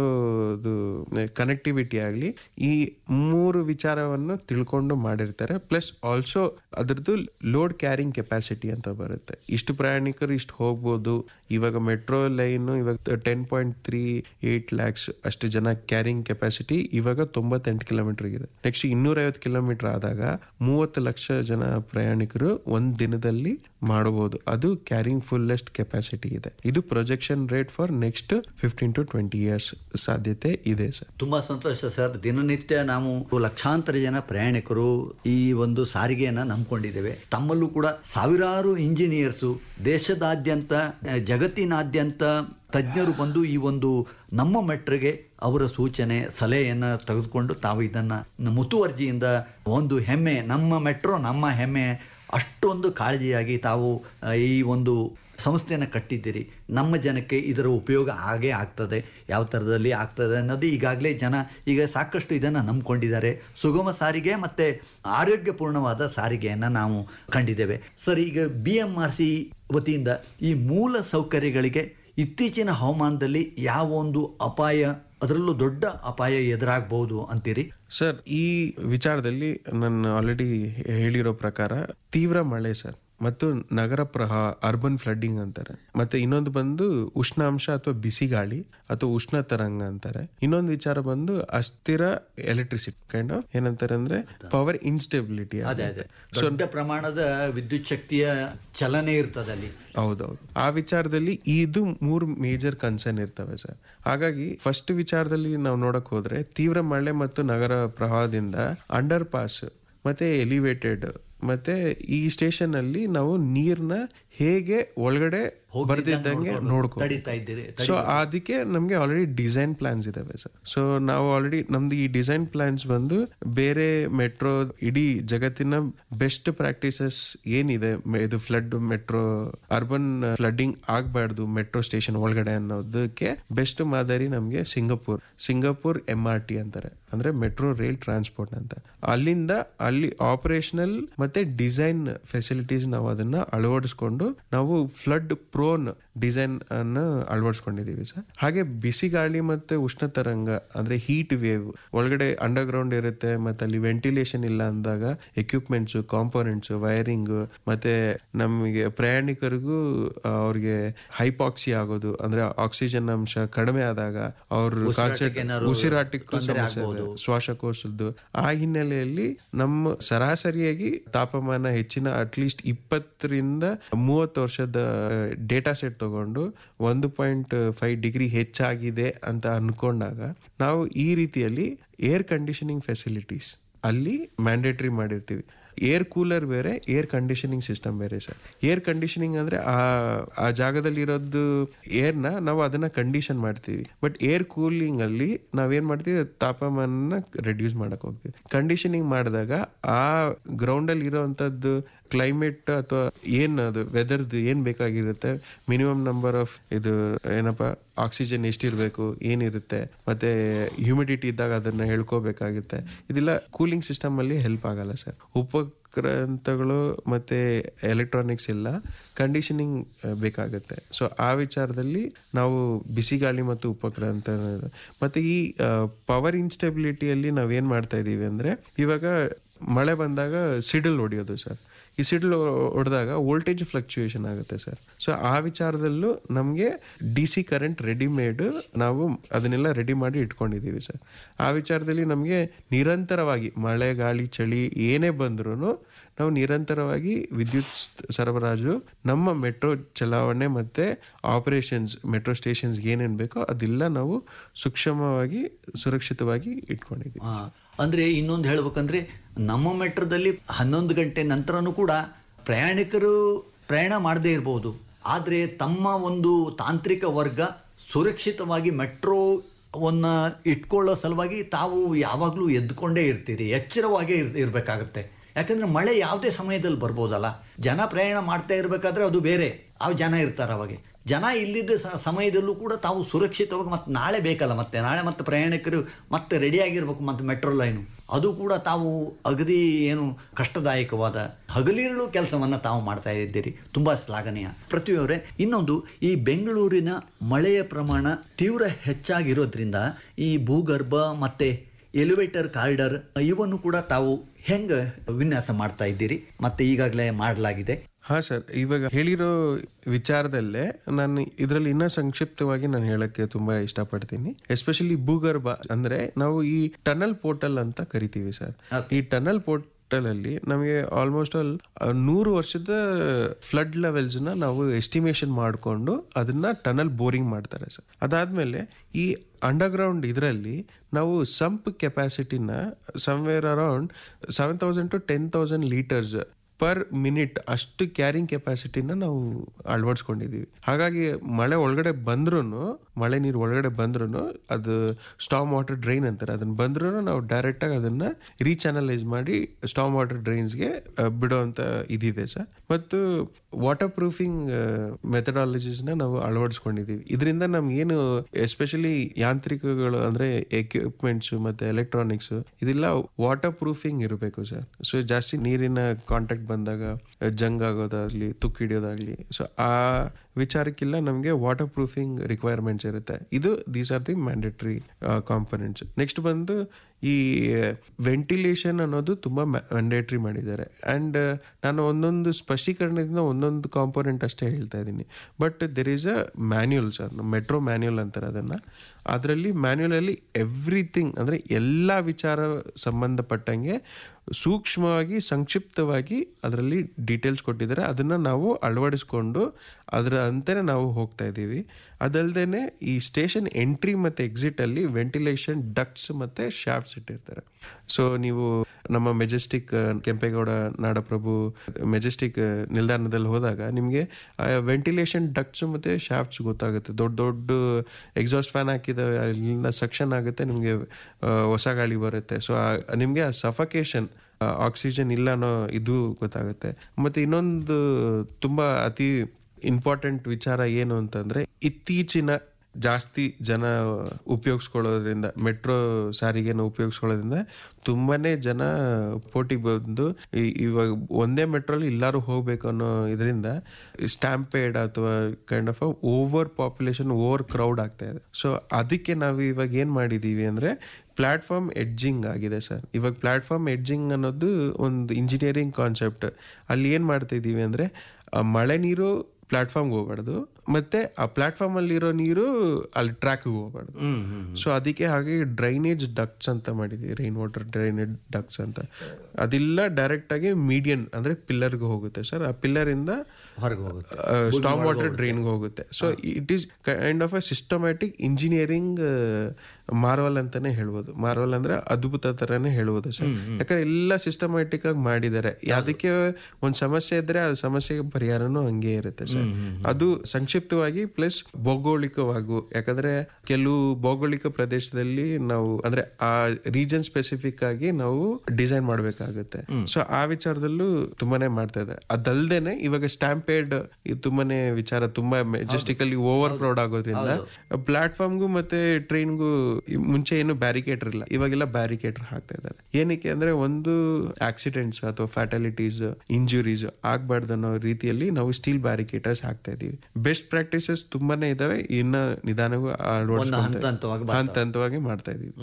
ಕನೆಕ್ಟಿವಿಟಿ ಆಗಲಿ ಈ ಮೂರು ವಿಚಾರವನ್ನು ತಿಳ್ಕೊಂಡು ಮಾಡಿರ್ತಾರೆ ಪ್ಲಸ್ ಆಲ್ಸೋ ಅದರದ್ದು ಲೋಡ್ ಕ್ಯಾರಿಂಗ್ ಕೆಪಾಸಿಟಿ ಅಂತ ಬರುತ್ತೆ ಇಷ್ಟು ಪ್ರಯಾಣಿಕರು ಇಷ್ಟು ಹೋಗ್ಬೋದು ಇವಾಗ ಮೆಟ್ರೋ ಲೈನ್ ಇವಾಗ ten point three eight lakhs ಅಷ್ಟು ಜನ ಕ್ಯಾರಿಂಗ್ ಕೆಪಾಸಿಟಿ ಇವಾಗ ತೊಂಬತ್ತೆಂಟು ಕಿಲೋಮೀಟರ್ ಇದೆ ನೆಕ್ಸ್ಟ್ ಇನ್ನೂರೈವತ್ತು ಕಿಲೋಮೀಟರ್ ಆದಾಗ ಮೂವತ್ತು ಲಕ್ಷ ಜನ ಪ್ರಯಾಣಿಕರು ಒಂದ್ ದಿನದಲ್ಲಿ ಮಾಡಬಹುದು ಅದು ಕ್ಯಾರಿಂಗ್ ಫುಲ್ಲೆಸ್ಟ್ ಕೆಪಾಸಿಟಿ ಇದೆ ಇದು projection rate for next fifteen to twenty years ಸಾಧ್ಯತೆ ಇದೆ ಸರ್ ತುಂಬಾ ಸಂತೋಷ ಸರ್ ದಿನನಿತ್ಯ ನಾವು ಲಕ್ಷಾಂತರ ಜನ ಪ್ರಯಾಣಿಕರು ಈ ಒಂದು ಸಾರಿಗೆಯನ್ನ ನಂಬ್ಕೊಂಡಿದ್ದೇವೆ ತಮ್ಮಲ್ಲೂ ಕೂಡ ಸಾವಿರಾರು ಇಂಜಿನಿಯರ್ಸು ದೇಶದಾದ್ಯಂತ ಆ, ಜಗತ್ತಿನಾದ್ಯಂತ ತಜ್ಞರು ಬಂದು ಈ ಒಂದು ನಮ್ಮ ಮೆಟ್ರಿಗೆ ಅವರ ಸೂಚನೆ ಸಲಹೆಯನ್ನು ತೆಗೆದುಕೊಂಡು ತಾವು ಇದನ್ನ ಮುತುವರ್ಜಿಯಿಂದ ಒಂದು ಹೆಮ್ಮೆ ನಮ್ಮ ಮೆಟ್ರೋ ನಮ್ಮ ಹೆಮ್ಮೆ ಅಷ್ಟೊಂದು ಕಾಳಜಿಯಾಗಿ ತಾವು ಆ, ಈ ಒಂದು ಸಂಸ್ಥೆಯನ್ನು ಕಟ್ಟಿದ್ದೀರಿ ನಮ್ಮ ಜನಕ್ಕೆ ಇದರ ಉಪಯೋಗ ಆಗೇ ಆಗ್ತದೆ ಯಾವ ಥರದಲ್ಲಿ ಆಗ್ತದೆ ಅನ್ನೋದು ಈಗಾಗಲೇ ಜನ ಈಗ ಸಾಕಷ್ಟು ಇದನ್ನು ನಂಬ್ಕೊಂಡಿದ್ದಾರೆ ಸುಗಮ ಸಾರಿಗೆ ಮತ್ತು ಆರೋಗ್ಯಪೂರ್ಣವಾದ ಸಾರಿಗೆಯನ್ನು ನಾವು ಕಂಡಿದ್ದೇವೆ ಸರ್ ಈಗ ಬಿ ಎಮ್ ಆರ್ ಸಿ ವತಿಯಿಂದ ಈ ಮೂಲ ಸೌಕರ್ಯಗಳಿಗೆ ಇತ್ತೀಚಿನ ಹವಾಮಾನದಲ್ಲಿ ಯಾವ ಒಂದು ಅಪಾಯ ಅದರಲ್ಲೂ ದೊಡ್ಡ ಅಪಾಯ ಎದುರಾಗಬಹುದು ಅಂತೀರಿ ಸರ್ ಈ ವಿಚಾರದಲ್ಲಿ ನಾನು ಆಲ್ರೆಡಿ ಹೇಳಿರೋ ಪ್ರಕಾರ ತೀವ್ರ ಮಳೆ ಸರ್ ಮತ್ತು ನಗರ ಪ್ರಹ ಅರ್ಬನ್ ಫ್ಲಡ್ಡಿಂಗ್ ಅಂತಾರೆ ಮತ್ತೆ ಇನ್ನೊಂದು ಬಂದು ಉಷ್ಣಾಂಶ ಅಥವಾ ಬಿಸಿ ಗಾಳಿ ಅಥವಾ ಉಷ್ಣ ತರಂಗ ಅಂತಾರೆ ಇನ್ನೊಂದು ವಿಚಾರ ಬಂದು ಅಸ್ಥಿರ ಎಲೆಕ್ಟ್ರಿಸಿಟಿ ಕೈಂಡ್ ಆಫ್ ಏನಂತಾರೆ ಅಂದ್ರೆ ಪವರ್ ಇನ್ಸ್ಟೆಬಿಲಿಟಿ ಅದೇ ಅದೇ ದೊಡ್ಡ ಪ್ರಮಾಣದ ವಿದ್ಯುತ್ ಶಕ್ತಿಯ ಚಲನೆ ಇರ್ತದೆ ಅಲ್ಲಿ ಹೌದೌದು ಆ ವಿಚಾರದಲ್ಲಿ ಇದು ಮೂರು ಮೇಜರ್ ಕನ್ಸರ್ನ್ ಇರ್ತವೆ ಸರ್ ಹಾಗಾಗಿ ಫಸ್ಟ್ ವಿಚಾರದಲ್ಲಿ ನಾವು ನೋಡಕ್ ಹೋದ್ರೆ ತೀವ್ರ ಮಳೆ ಮತ್ತು ನಗರ ಪ್ರವಾಹದಿಂದ ಅಂಡರ್ ಪಾಸ್ ಮತ್ತೆ ಎಲಿವೇಟೆಡ್ ಮತ್ತೆ ಈ ಸ್ಟೇಷನ್ ಅಲ್ಲಿ ನಾವು ನೀರ್ನ ಹೇಗೆ ಒಳಗಡೆ ಬರ್ದಿದ್ದಂಗೆ ನೋಡ್ಕೊ ತಡಿತಾ ಇದ್ದೀರಿ ಸೊ ಅದಕ್ಕೆ ನಮ್ಗೆ ಆಲ್ರೆಡಿ ಡಿಸೈನ್ ಪ್ಲಾನ್ಸ್ ಇದಾವೆ ಸರ್ ಸೊ ನಾವು ಆಲ್ರೆಡಿ ನಮ್ದು ಈ ಡಿಸೈನ್ ಪ್ಲಾನ್ಸ್ ಬಂದು ಬೇರೆ ಮೆಟ್ರೋ ಇಡೀ ಜಗತ್ತಿನ ಬೆಸ್ಟ್ ಪ್ರಾಕ್ಟೀಸಸ್ ಏನಿದೆ ಮೆ- ಇದು ಫ್ಲಡ್ ಮೆಟ್ರೋ ಅರ್ಬನ್ ಫ್ಲಡ್ಡಿಂಗ್ ಆಗ್ಬಾರ್ದು ಮೆಟ್ರೋ ಸ್ಟೇಷನ್ ಒಳಗಡೆ ಅನ್ನೋದಕ್ಕೆ ಬೆಸ್ಟ್ ಮಾದರಿ ನಮ್ಗೆ Singapore Singapore M R T ಅಂತಾರೆ ಅಂದ್ರೆ ಮೆಟ್ರೋ ರೈಲ್ ಟ್ರಾನ್ಸ್ಪೋರ್ಟ್ ಅಂತ ಅಲ್ಲಿಂದ ಅಲ್ಲಿ ಆಪರೇಷನಲ್ ಮತ್ತೆ ಡಿಸೈನ್ ಫೆಸಿಲಿಟೀಸ್ ನಾವು ಅದನ್ನ ಅಳವಡಿಸ್ಕೊಂಡು ನಾವು ಫ್ಲಡ್ ಪ್ರೋನ್ ಡಿಸೈನ್ ಅನ್ನ ಅಳವಡಿಸ್ಕೊಂಡಿದೀವಿ ಸರ್ ಹಾಗೆ ಬಿಸಿ ಗಾಳಿ ಮತ್ತೆ ಉಷ್ಣ ತರಂಗ ಅಂದ್ರೆ ಹೀಟ್ ವೇವ್ ಒಳಗಡೆ ಅಂಡರ್ ಗ್ರೌಂಡ್ ಇರುತ್ತೆ ಮತ್ತೆ ಅಲ್ಲಿ ವೆಂಟಿಲೇಷನ್ ಇಲ್ಲ ಅಂದಾಗ ಎಕ್ವಿಪ್ಮೆಂಟ್ಸ್ ಕಾಂಪೋನೆಂಟ್ಸ್ ವೈರಿಂಗ್ ಮತ್ತೆ ನಮಗೆ ಪ್ರಯಾಣಿಕರಿಗೂ ಆ, ಅವ್ರಿಗೆ ಹೈಪಾಕ್ಸಿ ಆಗೋದು ಅಂದ್ರೆ ಆಕ್ಸಿಜನ್ ಅಂಶ ಕಡಿಮೆ ಆದಾಗ ಅವ್ರ ಕಾನ್ಸೆಪ್ಟ್ ಏನಾದ್ರು ಉಸಿರಾಟಕ್ಕೆ ತೊಂದ್ರೆ ಸಮಸ್ಯೆ ಇದೆ. ಶ್ವಾಸಕೋಶದ್ದು ಆ ಹಿನ್ನೆಲೆಯಲ್ಲಿ ನಮ್ಮ ಸರಾಸರಿಯಾಗಿ ತಾಪಮಾನ ಹೆಚ್ಚಿನ ಅಟ್ಲೀಸ್ಟ್ ಇಪ್ಪತ್ತರಿಂದ ಮೂವತ್ತು ವರ್ಷದ ಡೇಟಾ ಸೆಟ್ ತಗೊಂಡು ಒಂದು ಪಾಯಿಂಟ್ ಫೈವ್ ಡಿಗ್ರಿ ಹೆಚ್ಚಾಗಿದೆ ಅಂತ ಅನ್ಕೊಂಡಾಗ ನಾವು ಈ ರೀತಿಯಲ್ಲಿ ಏರ್ ಕಂಡೀಷನಿಂಗ್ ಫೆಸಿಲಿಟೀಸ್ ಅಲ್ಲಿ ಮ್ಯಾಂಡೇಟರಿ ಮಾಡಿರ್ತೀವಿ ಏರ್ ಕೂಲರ್ ಬೇರೆ ಏರ್ ಕಂಡೀಷನಿಂಗ್ ಸಿಸ್ಟಮ್ ಬೇರೆ ಸರ್ ಏರ್ ಕಂಡೀಷನಿಂಗ್ ಅಂದ್ರೆ ಆ ಆ ಜಾಗದಲ್ಲಿ ಇರೋದು ಏರ್ನ ನಾವು ಅದನ್ನ ಕಂಡೀಷನ್ ಮಾಡ್ತೀವಿ ಬಟ್ ಏರ್ ಕೂಲಿಂಗ್ ಅಲ್ಲಿ ನಾವೇನ್ ಮಾಡ್ತೀವಿ ತಾಪಮಾನ ರೆಡ್ಯೂಸ್ ಮಾಡಕ್ ಹೋಗ್ತೀವಿ ಕಂಡೀಷನಿಂಗ್ ಮಾಡಿದಾಗ ಆ ಗ್ರೌಂಡ್ ಅಲ್ಲಿ ಇರೋವಂಥದ್ದು ಕ್ಲೈಮೇಟ್ ಅಥವಾ ಏನ್ ಅದು ವೆದರ್ದು ಏನ್ ಬೇಕಾಗಿರುತ್ತೆ ಮಿನಿಮಮ್ ನಂಬರ್ ಆಫ್ ಇದು ಏನಪ್ಪ ಆಕ್ಸಿಜನ್ ಎಷ್ಟಿರ್ಬೇಕು ಏನಿರುತ್ತೆ ಮತ್ತೆ ಹ್ಯೂಮಿಡಿಟಿ ಇದ್ದಾಗ ಅದನ್ನ ಹೇಳ್ಕೋಬೇಕಾಗುತ್ತೆ ಇದೆಲ್ಲ ಕೂಲಿಂಗ್ ಸಿಸ್ಟಮ್ ಅಲ್ಲಿ ಹೆಲ್ಪ್ ಆಗಲ್ಲ ಸರ್ ಉಪಕ್ರಾಂತಗಳು ಮತ್ತೆ ಎಲೆಕ್ಟ್ರಾನಿಕ್ಸ್ ಎಲ್ಲ ಕಂಡೀಷನಿಂಗ್ ಬೇಕಾಗುತ್ತೆ ಸೊ ಆ ವಿಚಾರದಲ್ಲಿ ನಾವು ಬಿಸಿ ಗಾಳಿ ಮತ್ತು ಉಪಕ್ರಾಂತ ಮತ್ತೆ ಈ ಪವರ್ ಇನ್ಸ್ಟೆಬಿಲಿಟಿಯಲ್ಲಿ ನಾವೇನ್ ಮಾಡ್ತಾ ಇದೀವಿ ಅಂದ್ರೆ ಇವಾಗ ಮಳೆ ಬಂದಾಗ ಸಿಡಿಲ್ ಹೊಡಿಯೋದು ಸರ್ ಈ ಸಿಡಿಲ್ ಹೊಡೆದಾಗ ವೋಲ್ಟೇಜ್ ಫ್ಲಕ್ಚುಯೇಷನ್ ಆಗುತ್ತೆ ಸರ್ ಸೊ ಆ ವಿಚಾರದಲ್ಲೂ ನಮಗೆ ಡಿ ಸಿ ಕರೆಂಟ್ ರೆಡಿಮೇಡ್ ನಾವು ಅದನ್ನೆಲ್ಲ ರೆಡಿ ಮಾಡಿ ಇಟ್ಕೊಂಡಿದ್ದೀವಿ ಸರ್ ಆ ವಿಚಾರದಲ್ಲಿ ನಮಗೆ ನಿರಂತರವಾಗಿ ಮಳೆ ಗಾಳಿ ಚಳಿ ಏನೇ ಬಂದ್ರೂ ನಾವು ನಿರಂತರವಾಗಿ ವಿದ್ಯುತ್ ಸ್- ಸರಬರಾಜು ನಮ್ಮ ಮೆಟ್ರೋ ಚಲಾವಣೆ ಮತ್ತೆ ಆಪರೇಷನ್ಸ್ ಮೆಟ್ರೋ ಸ್ಟೇಷನ್ಸ್ ಏನೇನು ಬೇಕೋ ಅದೆಲ್ಲ ನಾವು ಸೂಕ್ಷ್ಮವಾಗಿ ಸುರಕ್ಷಿತವಾಗಿ ಇಟ್ಕೊಂಡಿದ್ದೀವಿ ಆ, ಅಂದರೆ ಇನ್ನೊಂದು ಹೇಳ್ಬೇಕಂದ್ರೆ ನಮ್ಮ ಮೆಟ್ರೋದಲ್ಲಿ ಹನ್ನೊಂದು ಗಂಟೆ ನಂತರನೂ ಕೂಡ ಪ್ರಯಾಣಿಕರು ಪ್ರಯಾಣ ಮಾಡದೇ ಇರ್ಬೋದು ಆದರೆ ತಮ್ಮ ಒಂದು ತಾಂತ್ರಿಕ ವರ್ಗ ಸುರಕ್ಷಿತವಾಗಿ ಮೆಟ್ರೋವನ್ನು ಇಟ್ಕೊಳ್ಳೋ ಸಲುವಾಗಿ ತಾವು ಯಾವಾಗಲೂ ಎದ್ದುಕೊಂಡೇ ಇರ್ತೀರಿ ಎಚ್ಚರವಾಗೇ ಇರ್ ಇರಬೇಕಾಗತ್ತೆ ಯಾಕಂದರೆ ಮಳೆ ಯಾವುದೇ ಸಮಯದಲ್ಲಿ ಬರ್ಬೋದಲ್ಲ ಜನ ಪ್ರಯಾಣ ಮಾಡ್ತಾ ಇರಬೇಕಾದ್ರೆ ಅದು ಬೇರೆ ಆ ಜನ ಇರ್ತಾರೆ ಅವಾಗೆ ಜನ ಇಲ್ಲಿದ್ದ ಸ- ಸಮಯದಲ್ಲೂ ಕೂಡ ತಾವು ಸುರಕ್ಷಿತವಾಗಿ ಮತ್ತೆ ನಾಳೆ ಬೇಕಲ್ಲ ಮತ್ತೆ ನಾಳೆ ಮತ್ತೆ ಪ್ರಯಾಣಿಕರು ಮತ್ತೆ ರೆಡಿಯಾಗಿರ್ಬೇಕು ಮತ್ತೆ ಮೆಟ್ರೋ ಲೈನು ಅದು ಕೂಡ ತಾವು ಅಗದಿ ಏನು ಕಷ್ಟದಾಯಕವಾದ ಹಗಲಿರುಳು ಕೆಲಸವನ್ನು ತಾವು ಮಾಡ್ತಾ ಇದ್ದೀರಿ ತುಂಬ ಶ್ಲಾಘನೀಯ ಪೃಥ್ವಿಯವರೇ ಇನ್ನೊಂದು ಈ ಬೆಂಗಳೂರಿನ ಮಳೆಯ ಪ್ರಮಾಣ ತೀವ್ರ ಹೆಚ್ಚಾಗಿರೋದ್ರಿಂದ ಈ ಭೂಗರ್ಭ ಮತ್ತೆ ಎಲಿವೇಟರ್ ಕಾರಿಡರ್ ಇವನ್ನು ಕೂಡ ತಾವು ಹೆಂಗೆ ವಿನ್ಯಾಸ ಮಾಡ್ತಾ ಇದ್ದೀರಿ ಮತ್ತೆ ಈಗಾಗಲೇ ಮಾಡಲಾಗಿದೆ ಹಾ ಸರ್ ಇವಾಗ ಹೇಳಿರೋ ವಿಚಾರದಲ್ಲೇ ನಾನು ಇದರಲ್ಲಿ ಇನ್ನೂ ಸಂಕ್ಷಿಪ್ತವಾಗಿ ನಾನು ಹೇಳಕ್ಕೆ ತುಂಬಾ ಇಷ್ಟಪಡ್ತೀನಿ ಎಸ್ಪೆಷಲಿ ಭೂಗರ್ಭ ಅಂದ್ರೆ ನಾವು ಈ ಟನಲ್ ಪೋರ್ಟಲ್ ಅಂತ ಕರಿತೀವಿ ಸರ್ ಈ ಟನಲ್ ಪೋರ್ಟಲ್ ಅಲ್ಲಿ ನಮಗೆ ಆಲ್ಮೋಸ್ಟ್ ಆಲ್ ನೂರು ವರ್ಷದ ಫ್ಲಡ್ ಲೆವೆಲ್ಸ್ ನ ನಾವು ಎಸ್ಟಿಮೇಷನ್ ಮಾಡಿಕೊಂಡು ಅದನ್ನ ಟನಲ್ ಬೋರಿಂಗ್ ಮಾಡ್ತಾರೆ ಸರ್ ಅದಾದ್ಮೇಲೆ ಈ ಅಂಡರ್ಗ್ರೌಂಡ್ ಇದರಲ್ಲಿ ನಾವು ಸಂಪ್ ಕೆಪಾಸಿಟಿನ somewhere around seven thousand to ten thousand litres per minute ಅಷ್ಟು ಕ್ಯಾರಿಂಗ್ ಕೆಪಾಸಿಟಿನ ನಾವು ಅಳವಡಿಸ್ಕೊಂಡಿದೀವಿ ಹಾಗಾಗಿ ಮಳೆ ಒಳಗಡೆ ಬಂದ್ರೂ ಮಳೆ ನೀರು ಒಳಗಡೆ ಬಂದ್ರೂ ಅದು ಸ್ಟಾಮ್ ವಾಟರ್ ಡ್ರೈನ್ ಅಂತಾರೆ ಅದನ್ನ ಬಂದ್ರೂ ನಾವು ಡೈರೆಕ್ಟ್ ಆಗಿ ಅದನ್ನ ರೀಚಾನಲೈಸ್ ಮಾಡಿ ಸ್ಟಾಮ್ ವಾಟರ್ ಡ್ರೈನ್ಸ್ಗೆ ಬಿಡೋಂತ ಇದಿದೆ ಸರ್ ಮತ್ತು ವಾಟರ್ ಪ್ರೂಫಿಂಗ್ ಮೆಥಡಾಲಜೀಸ್ನ ನಾವು ಅಳವಡಿಸ್ಕೊಂಡಿದೀವಿ ಇದರಿಂದ ನಮ್ಗೆ ಏನು ಎಸ್ಪೆಷಲಿ ಯಾಂತ್ರಿಕಗಳು ಅಂದ್ರೆ ಎಕ್ವಿಪ್ಮೆಂಟ್ಸ್ ಮತ್ತೆ ಎಲೆಕ್ಟ್ರಾನಿಕ್ಸ್ ಇದೆಲ್ಲ ವಾಟರ್ ಪ್ರೂಫಿಂಗ್ ಇರಬೇಕು ಸರ್ ಸೊ ಜಾಸ್ತಿ ನೀರಿನ ಕಾಂಟ್ಯಾಕ್ಟ್ ಬಂದಾಗ ಜಂಗ್ ಆಗೋದಾಗ್ಲಿ ತುಕ್ಕು ಹಿಡಿಯೋದಾಗ್ಲಿ ಸೊ ಆ ವಿಚಾರಕ್ಕೆಲ್ಲ ನಮಗೆ ವಾಟರ್ ಪ್ರೂಫಿಂಗ್ ರಿಕ್ವೈರ್ಮೆಂಟ್ಸ್ ಇರುತ್ತೆ ಇದು these are the mandatory components next ಬಂದು ಈ ವೆಂಟಿಲೇಷನ್ ಅನ್ನೋದು ತುಂಬ ಮ್ಯಾಂಡೇಟ್ರಿ ಮಾಡಿದ್ದಾರೆ ಆ್ಯಂಡ್ ನಾನು ಒಂದೊಂದು ಸ್ಪಷ್ಟೀಕರಣದಿಂದ ಒಂದೊಂದು ಕಾಂಪೊನೆಂಟ್ ಅಷ್ಟೇ ಹೇಳ್ತಾ ಇದ್ದೀನಿ but there is a manual sir metro manual ಅಂತಾರೆ ಅದನ್ನು ಅದರಲ್ಲಿ ಮ್ಯಾನ್ಯುಯಲಲ್ಲಿ ಎವ್ರಿಥಿಂಗ್ ಅಂದರೆ ಎಲ್ಲ ವಿಚಾರ ಸಂಬಂಧಪಟ್ಟಂಗೆ ಸೂಕ್ಷ್ಮವಾಗಿ ಸಂಕ್ಷಿಪ್ತವಾಗಿ ಅದರಲ್ಲಿ ಡೀಟೇಲ್ಸ್ ಕೊಟ್ಟಿದ್ದಾರೆ ಅದನ್ನು ನಾವು ಅಳವಡಿಸ್ಕೊಂಡು ಅದರ ಅಂತೆಯೇ ನಾವು ಹೋಗ್ತಾ ಇದ್ದೀವಿ ಅದಲ್ಲದೆ ಈ ಸ್ಟೇಷನ್ ಎಂಟ್ರಿ ಮತ್ತು ಎಕ್ಸಿಟಲ್ಲಿ ವೆಂಟಿಲೇಷನ್ ಡಕ್ಟ್ಸ್ ಮತ್ತು ಶಾಫ್ಟ್ಸ್ ಇಟ್ಟಿರ್ತಾರೆ ಸೊ ನೀವು ನಮ್ಮ ಮೆಜೆಸ್ಟಿಕ್ ಕೆಂಪೇಗೌಡ ನಾಡಪ್ರಭು ಮೆಜೆಸ್ಟಿಕ್ ನಿಲ್ದಾಣದಲ್ಲಿ ಹೋದಾಗ ನಿಮಗೆ ವೆಂಟಿಲೇಷನ್ ಡಕ್ಟ್ಸ್ ಮತ್ತು ಶಾಫ್ಟ್ಸ್ ಗೊತ್ತಾಗುತ್ತೆ ದೊಡ್ಡ ದೊಡ್ಡ ಎಕ್ಸಾಸ್ಟ್ ಫ್ಯಾನ್ ಹಾಕಿದಾವೆ ಅಲ್ಲಿಂದ ಸಕ್ಷನ್ ಆಗುತ್ತೆ ನಿಮಗೆ ಹೊಸ ಗಾಳಿ ಬರುತ್ತೆ ಸೊ ನಿಮಗೆ ಆ ಸಫಕೇಶನ್ ಆಕ್ಸಿಜನ್ ಇಲ್ಲ ಅನ್ನೋ ಇದು ಗೊತ್ತಾಗುತ್ತೆ ಮತ್ತೆ ಇನ್ನೊಂದು ತುಂಬಾ ಅತಿ ಇಂಪಾರ್ಟೆಂಟ್ ವಿಚಾರ ಏನು ಅಂತಂದ್ರೆ ಇತ್ತೀಚಿನ ಜಾಸ್ತಿ ಜನ ಉಪಯೋಗಿಸ್ಕೊಳ್ಳೋದ್ರಿಂದ ಮೆಟ್ರೋ ಸಾರಿಗೆನ ಉಪಯೋಗಿಸ್ಕೊಳ್ಳೋದ್ರಿಂದ ತುಂಬಾನೇ ಜನ ಪೋಟಿ ಬಂದು ಈ- ಇವಾಗ ಒಂದೇ ಮೆಟ್ರೋಲಿ ಎಲ್ಲರೂ ಹೋಗ್ಬೇಕು ಅನ್ನೋ ಇದರಿಂದ ಸ್ಟ್ಯಾಂಪೇಡ್ ಅಥವಾ kind of over population over crowd ಆಗ್ತಾ ಇದೆ ಸೊ ಅದಕ್ಕೆ ನಾವು ಇವಾಗ ಏನ್ ಮಾಡಿದೀವಿ ಅಂದ್ರೆ ಪ್ಲಾಟ್ಫಾರ್ಮ್ ಎಡ್ಜಿಂಗ್ ಆಗಿದೆ ಸರ್ ಇವಾಗ ಪ್ಲಾಟ್ಫಾರ್ಮ್ ಎಡ್ಜಿಂಗ್ ಅನ್ನೋದು ಒಂದು ಇಂಜಿನಿಯರಿಂಗ್ ಕಾನ್ಸೆಪ್ಟ್ ಅಲ್ಲಿ ಏನ್ ಮಾಡ್ತಾ ಇದೀವಿ ಅಂದ್ರೆ ಆ ಮಳೆ ನೀರು ಪ್ಲಾಟ್ಫಾರ್ಮ್ಗೆ ಹೋಗ್ಬಾರ್ದು ಮತ್ತೆ ಆ ಪ್ಲಾಟ್ಫಾರ್ಮ್ ಅಲ್ಲಿ ಇರೋ ನೀರು ಅಲ್ಲಿ ಟ್ರ್ಯಾಕ್ ಹೋಗ್ಬಾರ್ದು ಸೊ ಅದಕ್ಕೆ ಹಾಗೆ ಡ್ರೈನೇಜ್ ಡಕ್ಟ್ಸ್ ಅಂತ ಮಾಡಿದೀವಿ ರೈನ್ ವಾಟರ್ ಡ್ರೈನೇಜ್ ಡಕ್ಟ್ಸ್ ಅಂತ ಅದೆಲ್ಲ ಡೈರೆಕ್ಟ್ ಆಗಿ ಮೀಡಿಯನ್ ಅಂದ್ರೆ ಪಿಲ್ಲರ್ಗೆ ಹೋಗುತ್ತೆ ಸರ್ ಆ ಪಿಲ್ಲರ್ ಇಂದ ಹೊರಗೆ ಹೋಗುತ್ತೆ ಸ್ಟಾಮ್ ವಾಟರ್ ಡ್ರೈನ್ಗೆ ಹೋಗುತ್ತೆ so it is kind of a systematic engineering marvel ಅಂತಾನೆ ಹೇಳ್ಬೋದು ಮಾರ್ವಲ್ ಅಂದ್ರೆ ಅದ್ಭುತ ತರನೇ ಹೇಳ್ಬೋದು ಸರ್ ಯಾಕಂದ್ರೆ ಎಲ್ಲ ಸಿಸ್ಟಮ್ಯಾಟಿಕ್ ಆಗಿ ಮಾಡಿದ್ದಾರೆ ಅದಕ್ಕೆ ಒಂದ್ ಸಮಸ್ಯೆ ಇದ್ರೆ ಆ ಸಮಸ್ಯೆಗೆ ಪರಿಹಾರನೂ ಹಂಗೆ ಇರುತ್ತೆ ಸರ್ ಅದು ಸಂಕ್ಷಿಪ್ತವಾಗಿ ಪ್ಲಸ್ ಭೌಗೋಳಿಕವಾಗು ಯಾಕಂದ್ರೆ ಕೆಲವು ಭೌಗೋಳಿಕ ಪ್ರದೇಶದಲ್ಲಿ ನಾವು ಅಂದ್ರೆ ಆ ರೀಜನ್ ಸ್ಪೆಸಿಫಿಕ್ ಆಗಿ ನಾವು ಡಿಸೈನ್ ಮಾಡ್ಬೇಕಾಗುತ್ತೆ ಸೊ ಆ ವಿಚಾರದಲ್ಲೂ ತುಂಬಾನೇ ಮಾಡ್ತಾ ಇದ್ದಾರೆ ಅದಲ್ದೇನೆ ಇವಾಗ ಸ್ಟ್ಯಾಂಪೇಡ್ ತುಂಬಾನೇ ವಿಚಾರ ತುಂಬಾ ಮೆಜೆಸ್ಟಿಕಲಿ ಓವರ್ ಕ್ರೌಡ್ ಆಗೋದ್ರಿಂದ ಪ್ಲಾಟ್ಫಾರ್ಮ್ಗೂ ಮತ್ತೆ ಟ್ರೈನ್ಗೂ ಮುಂಚೆ ಏನು ಬ್ಯಾರಿಕೇಟರ್ ಇಲ್ಲ ಇವಾಗೆಲ್ಲ ಬ್ಯಾರಿಕೇಟರ್ ಹಾಕ್ತಾ ಇದ್ದಾರೆ ಏನಕ್ಕೆ ಅಂದ್ರೆ ಒಂದು ಆಕ್ಸಿಡೆಂಟ್ಸ್ ಅಥವಾ ಫ್ಯಾಟಾಲಿಟೀಸ್ ಇಂಜುರೀಸ್ ಆಗ್ಬಾರ್ದು ಅನ್ನೋ ರೀತಿಯಲ್ಲಿ ನಾವು ಸ್ಟೀಲ್ ಬ್ಯಾರಿಕೇಟರ್ಸ್ ಹಾಕ್ತಾ ಇದೀವಿ ಬೆಸ್ಟ್ ಪ್ರಾಕ್ಟೀಸಸ್ ತುಂಬಾನೇ ಇದಾವೆ ಇನ್ನ ನಿಧಾನಗೂ ಅಳವಡಿಸ್ಕೊಂತ- ಹಂತ ಹಂತವಾಗಿ ಬರ್ತಾವೆ. ಹಂತ ಹಂತವಾಗಿ ಮಾಡ್ತಾ ಇದೀವಿ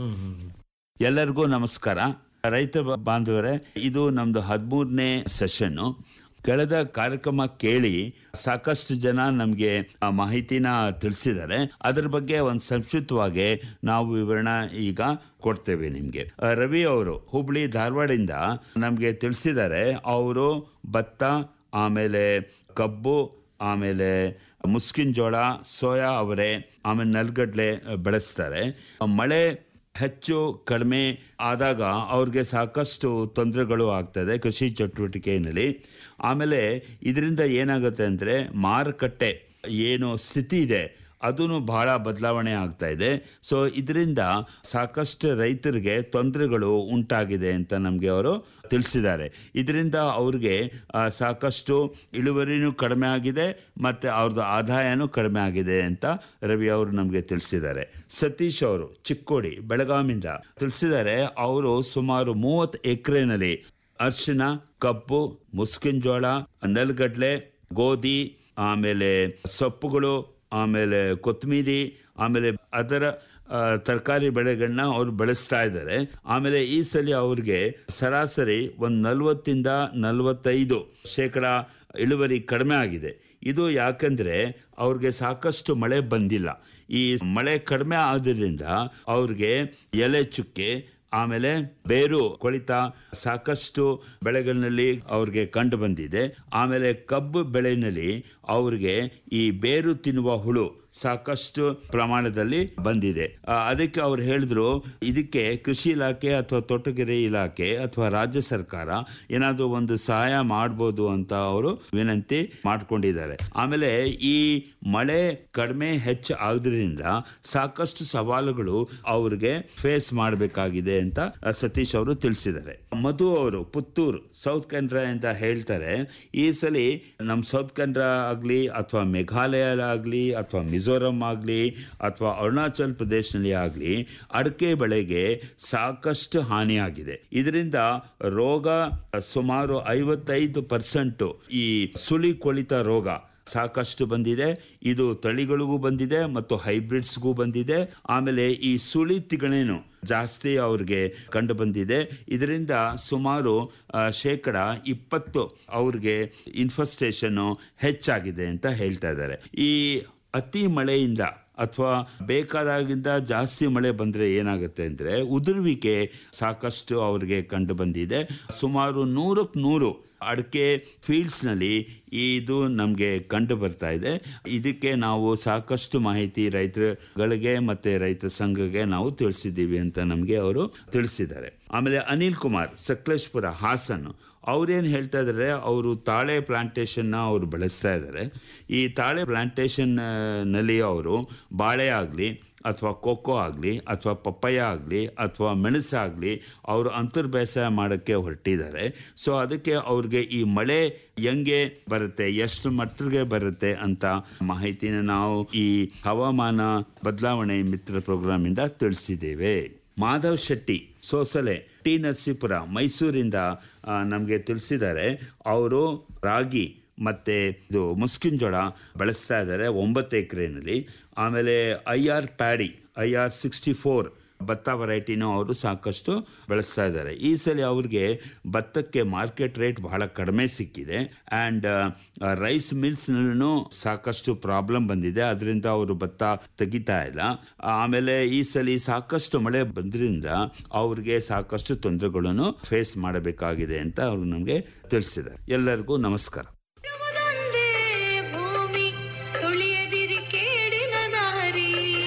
ಎಲ್ಲರಿಗೂ ನಮಸ್ಕಾರ ರೈತ ಬ- ಬಾಂಧವರೇ ಇದು ನಮ್ದು ಹದಿಮೂರನೇ ಸೆಷನ್ ಕಳೆದ ಕಾರ್ಯಕ್ರಮ ಕೇಳಿ ಸಾಕಷ್ಟು ಜನ ನಮಗೆ ಮಾಹಿತಿನ ತಿಳಿಸಿದ್ದಾರೆ ಅದರ ಬಗ್ಗೆ ಒಂದು ಸಂಕ್ಷಿಪ್ತವಾಗಿ ನಾವು ವಿವರಣೆ ಈಗ ಕೊಡ್ತೇವೆ ನಿಮಗೆ ರವಿ ಅವರು ಹುಬ್ಳಿ ಧಾರವಾಡಿಂದ ನಮಗೆ ತಿಳಿಸಿದ್ದಾರೆ ಅವರು ಭತ್ತ ಆಮೇಲೆ ಕಬ್ಬು ಆಮೇಲೆ ಮುಸ್ಕಿನ್ ಜೋಳ ಸೋಯಾ ಅವರೆ ಆಮೇಲೆ ನೆಲಗಡ್ಲೆ ಬೆಳೆಸ್ತಾರೆ ಮಳೆ ಹೆಚ್ಚು ಕಡಿಮೆ ಆದಾಗ ಅವ್ರಿಗೆ ಸಾಕಷ್ಟು ತೊಂದರೆಗಳು ಆಗ್ತದೆ ಕೃಷಿ ಚಟುವಟಿಕೆಯಲ್ಲಿ ಆಮೇಲೆ ಇದರಿಂದ ಏನಾಗುತ್ತೆ ಅಂದರೆ ಮಾರುಕಟ್ಟೆ ಏನು ಸ್ಥಿತಿ ಇದೆ ಅದೂ ಬಹಳ ಬದಲಾವಣೆ ಆಗ್ತಾ ಇದೆ ಸೊ ಇದರಿಂದ ಸಾಕಷ್ಟು ರೈತರಿಗೆ ತೊಂದರೆಗಳು ಉಂಟಾಗಿದೆ ಅಂತ ನಮಗೆ ಅವರು ತಿಳಿಸಿದ್ದಾರೆ ಇದರಿಂದ ಅವ್ರಿಗೆ ಆ, ಸಾಕಷ್ಟು ಇಳುವರಿನೂ ಕಡಿಮೆ ಆಗಿದೆ ಮತ್ತು ಅವ್ರದ್ದು ಆದಾಯನೂ ಕಡಿಮೆ ಆಗಿದೆ ಅಂತ ರವಿ ಅವರು ನಮಗೆ ತಿಳಿಸಿದ್ದಾರೆ ಸತೀಶ್ ಅವರು ಚಿಕ್ಕೋಡಿ ಬೆಳಗಾವಿಂದ ತಿಳಿಸಿದ್ದಾರೆ ಅವರು ಸುಮಾರು ಮೂವತ್ತು ಎಕರೆನಲ್ಲಿ ಅರಿಶಿನ ಕಬ್ಬು ಮುಸ್ಕಿನ ಜೋಳ ನೆಲಗಡಲೆ ಗೋಧಿ ಆಮೇಲೆ ಸೊಪ್ಪುಗಳು ಆಮೇಲೆ ಕೊತ್ತಂಬರಿ ಆಮೇಲೆ ಅದರ ತರಕಾರಿ ಬೆಳೆಗಳನ್ನ ಅವ್ರು ಬೆಳೆಸ್ತಾ ಇದ್ದಾರೆ ಆಮೇಲೆ ಈ ಸಲ ಅವ್ರಿಗೆ ಸರಾಸರಿ ಒಂದು ನಲವತ್ತಿಂದ ನಲವತ್ತೈದು ಶೇಕಡ ಇಳುವರಿ ಕಡಿಮೆ ಆಗಿದೆ ಇದು ಯಾಕಂದ್ರೆ ಅವ್ರಿಗೆ ಸಾಕಷ್ಟು ಮಳೆ ಬಂದಿಲ್ಲ ಈ ಮಳೆ ಕಡಿಮೆ ಆದ್ರಿಂದ ಅವ್ರಿಗೆ ಎಲೆ ಚುಕ್ಕೆ ಆಮೇಲೆ ಬೇರು ಕೊಳಿತ ಸಾಕಷ್ಟು ಬೆಳೆಗಳಲ್ಲಿ ಅವ್ರಿಗೆ ಕಂಡು ಬಂದಿದೆ ಆಮೇಲೆ ಕಬ್ಬು ಬೆಳೆಯಲ್ಲಿ ಅವ್ರಿಗೆ ಈ ಬೇರು ತಿನ್ನುವ ಹುಳು ಸಾಕಷ್ಟು ಪ್ರಮಾಣದಲ್ಲಿ ಬಂದಿದೆ ಆ, ಅದಕ್ಕೆ ಅವ್ರು ಹೇಳಿದ್ರು ಇದಕ್ಕೆ ಕೃಷಿ ಇಲಾಖೆ ಅಥವಾ ತೋಟಗಾರಿ ಇಲಾಖೆ ಅಥವಾ ರಾಜ್ಯ ಸರ್ಕಾರ ಏನಾದರೂ ಒಂದು ಸಹಾಯ ಮಾಡ್ಬೋದು ಅಂತ ಅವರು ವಿನಂತಿ ಮಾಡ್ಕೊಂಡಿದ್ದಾರೆ ಆಮೇಲೆ ಈ ಮಳೆ ಕಡಿಮೆ ಹೆಚ್ಚು ಆದ್ರಿಂದ ಸಾಕಷ್ಟು ಸವಾಲುಗಳು ಅವ್ರಿಗೆ ಫೇಸ್ ಮಾಡಬೇಕಾಗಿದೆ ಅಂತ ಆ, ಸತೀಶ್ ಅವರು ತಿಳಿಸಿದ್ದಾರೆ ಮಧು ಅವರು ಪುತ್ತೂರು ಸೌತ್ ಕನ್ನಡ ಅಂತ ಹೇಳ್ತಾರೆ ಈ ಸಲ ನಮ್ಮ ಸೌತ್ ಕನ್ನಡ ಆಗಲಿ ಅಥವಾ ಮೇಘಾಲಯ ಆಗಲಿ ಅಥವಾ ಮಿಜೋರಂ ಆಗಲಿ ಅಥವಾ ಅರುಣಾಚಲ್ ಪ್ರದೇಶನಲ್ಲಿ ಆಗಲಿ ಅಡಿಕೆ ಬೆಳೆಗೆ ಸಾಕಷ್ಟು ಹಾನಿಯಾಗಿದೆ ಇದರಿಂದ ರೋಗ ಸುಮಾರು ಐವತ್ತೈದು ಪರ್ಸೆಂಟು ಈ ಸುಳಿ ಕೊಳಿತ ರೋಗ ಸಾಕಷ್ಟು ಬಂದಿದೆ ಇದು ತಳಿಗಳಿಗೂ ಬಂದಿದೆ ಮತ್ತು ಹೈಬ್ರಿಡ್ಸ್ಗೂ ಬಂದಿದೆ ಆಮೇಲೆ ಈ ಸುಳಿ ತಿಗಣೆನು ಜಾಸ್ತಿ ಅವ್ರಿಗೆ ಕಂಡು ಬಂದಿದೆ ಇದರಿಂದ ಸುಮಾರು ಆ, ಶೇಕಡ ಇಪ್ಪತ್ತು ಅವ್ರಿಗೆ ಇನ್ಫೆಸ್ಟೇಷನ್ ಹೆಚ್ಚಾಗಿದೆ ಅಂತ ಹೇಳ್ತಾ ಇದ್ದಾರೆ ಈ ಅತಿ ಮಳೆಯಿಂದ ಅಥವಾ ಬೇಕಾದಾಗಿಂದ ಜಾಸ್ತಿ ಮಳೆ ಬಂದರೆ ಏನಾಗುತ್ತೆ ಅಂದರೆ ಉದುರುವಿಕೆ ಸಾಕಷ್ಟು ಅವ್ರಿಗೆ ಕಂಡು ಬಂದಿದೆ ಸುಮಾರು ನೂರಕ್ಕೆ ನೂರು ಅಡಿಕೆ ಫೀಲ್ಡ್ಸ್ನಲ್ಲಿ ಇದು ನಮಗೆ ಕಂಡು ಬರ್ತಾ ಇದೆ ಇದಕ್ಕೆ ನಾವು ಸಾಕಷ್ಟು ಮಾಹಿತಿ ರೈತರುಗಳಿಗೆ ಮತ್ತು ರೈತ ಸಂಘಕ್ಕೆ ನಾವು ತಿಳಿಸಿದ್ದೀವಿ ಅಂತ ನಮಗೆ ಅವರು ತಿಳಿಸಿದ್ದಾರೆ ಆಮೇಲೆ ಅನಿಲ್ ಕುಮಾರ್ ಸಕಲೇಶ್ಪುರ ಹಾಸನ್ ಅವ್ರೇನು ಹೇಳ್ತಾ ಇದ್ದಾರೆ ಅವರು ತಾಳೆ ಪ್ಲಾಂಟೇಶನ್ನ ಅವರು ಬೆಳೆಸ್ತಾ ಇದ್ದಾರೆ ಈ ತಾಳೆ ಪ್ಲಾಂಟೇಶನ್ ನಲ್ಲಿ ಅವರು ಬಾಳೆ ಆಗಲಿ ಅಥವಾ ಕೊಕ್ಕೋ ಆಗಲಿ ಅಥವಾ ಪಪ್ಪಯ್ಯ ಆಗಲಿ ಅಥವಾ ಮೆಣಸಾಗಲಿ ಅವರು ಅಂತರ್ ಬೇಸಾಯ ಮಾಡೋಕ್ಕೆ ಹೊರಟಿದ್ದಾರೆ ಸೊ ಅದಕ್ಕೆ ಅವ್ರಿಗೆ ಈ ಮಳೆ ಹೆಂಗೆ ಬರುತ್ತೆ ಎಷ್ಟು ಮಟ್ಟಿಗೆ ಬರುತ್ತೆ ಅಂತ ಮಾಹಿತಿನ ನಾವು ಈ ಹವಾಮಾನ ಬದಲಾವಣೆ ಮಿತ್ರ ಪ್ರೋಗ್ರಾಮಿಂದ ತಿಳಿಸಿದ್ದೇವೆ ಮಾಧವ್ ಶೆಟ್ಟಿ ಸೋಸಲೆ ಟಿ ನರಸೀಪುರ ಮೈಸೂರಿಂದ ನಮಗೆ ತಿಳಿಸಿದ್ದಾರೆ ಅವರು ರಾಗಿ ಮತ್ತು ಇದು ಮುಸ್ಕಿನ್ ಜೋಳ ಬೆಳೆಸ್ತಾ ಇದ್ದಾರೆ ಒಂಬತ್ತು ಎಕರೆನಲ್ಲಿ ಆಮೇಲೆ I R paddy I R sixty four ಭತ್ತ ವೆರೈಟಿನೂ ಅವರು ಸಾಕಷ್ಟು ಬೆಳೆಸ್ತಾ ಇದ್ದಾರೆ ಈ ಸಲ ಅವ್ರಿಗೆ ಭತ್ತಕ್ಕೆ ಮಾರ್ಕೆಟ್ ರೇಟ್ ಬಹಳ ಕಡಿಮೆ ಸಿಕ್ಕಿದೆ ಆ್ಯಂಡ್ ರೈಸ್ ಮಿಲ್ಸ್ನಲ್ಲೂ ಸಾಕಷ್ಟು ಪ್ರಾಬ್ಲಮ್ ಬಂದಿದೆ ಅದರಿಂದ ಅವರು ಭತ್ತ ತೆಗಿತಾ ಇಲ್ಲ ಆಮೇಲೆ ಈ ಸಲ ಸಾಕಷ್ಟು ಮಳೆ ಬಂದ್ರಿಂದ ಅವ್ರಿಗೆ ಸಾಕಷ್ಟು ತೊಂದರೆಗಳನ್ನು ಫೇಸ್ ಮಾಡಬೇಕಾಗಿದೆ ಅಂತ ಅವರು ನಮಗೆ ತಿಳಿಸಿದ್ದಾರೆ ಎಲ್ಲರಿಗೂ ನಮಸ್ಕಾರ ಇರುವುದೊಂದೇ ಭೂಮಿ ತುಳಿಯದಿರಿ ಕೇಡಿನ ದಾರಿ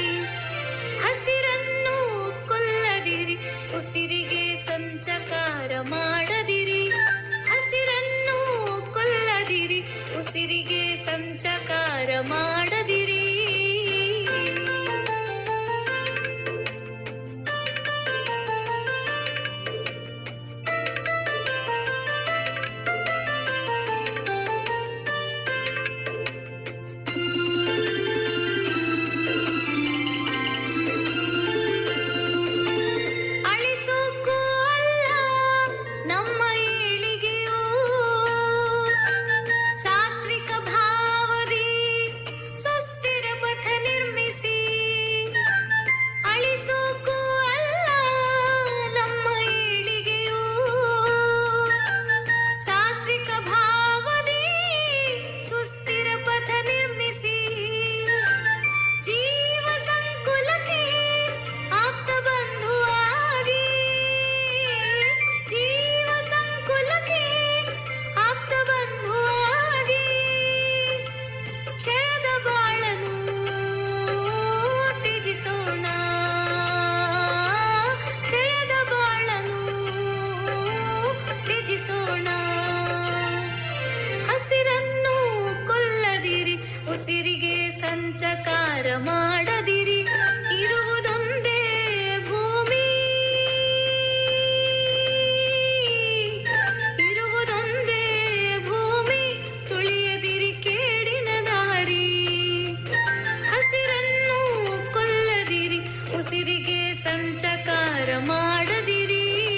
ಹಸಿರನ್ನು ಕೊಲ್ಲದಿರಿ ಉಸಿರಿಗೆ ಸಂಚಕಾರ ಮಾಡದಿರಿ ಹಸಿರನ್ನು ಕೊಲ್ಲದಿರಿ ಉಸಿರಿಗೆ ಸಂಚಕಾರ ಮಾಡದಿರಿ ಸಂಚಕಾರ ಮಾಡದಿರಿ ಇರುವುದೊಂದೇ ಭೂಮಿ ಇರುವುದೊಂದೇ ಭೂಮಿ ತುಳಿಯದಿರಿ ಕೇಡಿನ ದಾರಿ ಹಸಿರನ್ನು ಕೊಲ್ಲದಿರಿ ಉಸಿರಿಗೆ ಸಂಚಕಾರ ಮಾಡದಿರಿ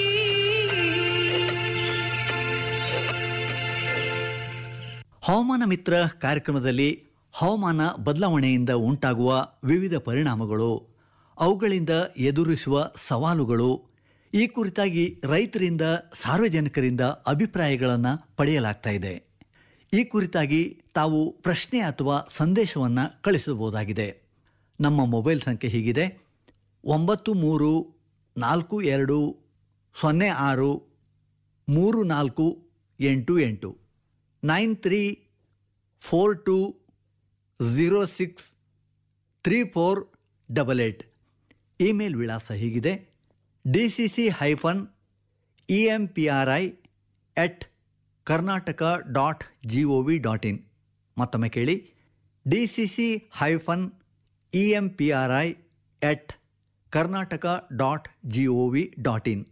ಹವಾಮಾನ ಮಿತ್ರ ಕಾರ್ಯಕ್ರಮದಲ್ಲಿ ಹವಾಮಾನ ಬದಲಾವಣೆಯಿಂದ ಉಂಟಾಗುವ ವಿವಿಧ ಪರಿಣಾಮಗಳು ಅವುಗಳಿಂದ ಎದುರಿಸುವ ಸವಾಲುಗಳು ಈ ಕುರಿತಾಗಿ ರೈತರಿಂದ ಸಾರ್ವಜನಿಕರಿಂದ ಅಭಿಪ್ರಾಯಗಳನ್ನು ಪಡೆಯಲಾಗ್ತಾ ಇದೆ ಈ ಕುರಿತಾಗಿ ತಾವು ಪ್ರಶ್ನೆ ಅಥವಾ ಸಂದೇಶವನ್ನು ಕಳಿಸಬಹುದಾಗಿದೆ ನಮ್ಮ ಮೊಬೈಲ್ ಸಂಖ್ಯೆ ಹೀಗಿದೆ ಒಂಬತ್ತು ಮೂರು ನಾಲ್ಕು ಎರಡು ಸೊನ್ನೆ ಆರು ಮೂರು ನಾಲ್ಕು ಎಂಟು ಎಂಟು nine three four two zero six three four double eight email ವಿಳಾಸ ಹೀಗಿದೆ D C C hyphen E M P R I at Karnataka dot G O V dot in ಮತ್ತೊಮ್ಮೆ ಕೇಳಿ D C C hyphen E M P R I at Karnataka dot G O V dot in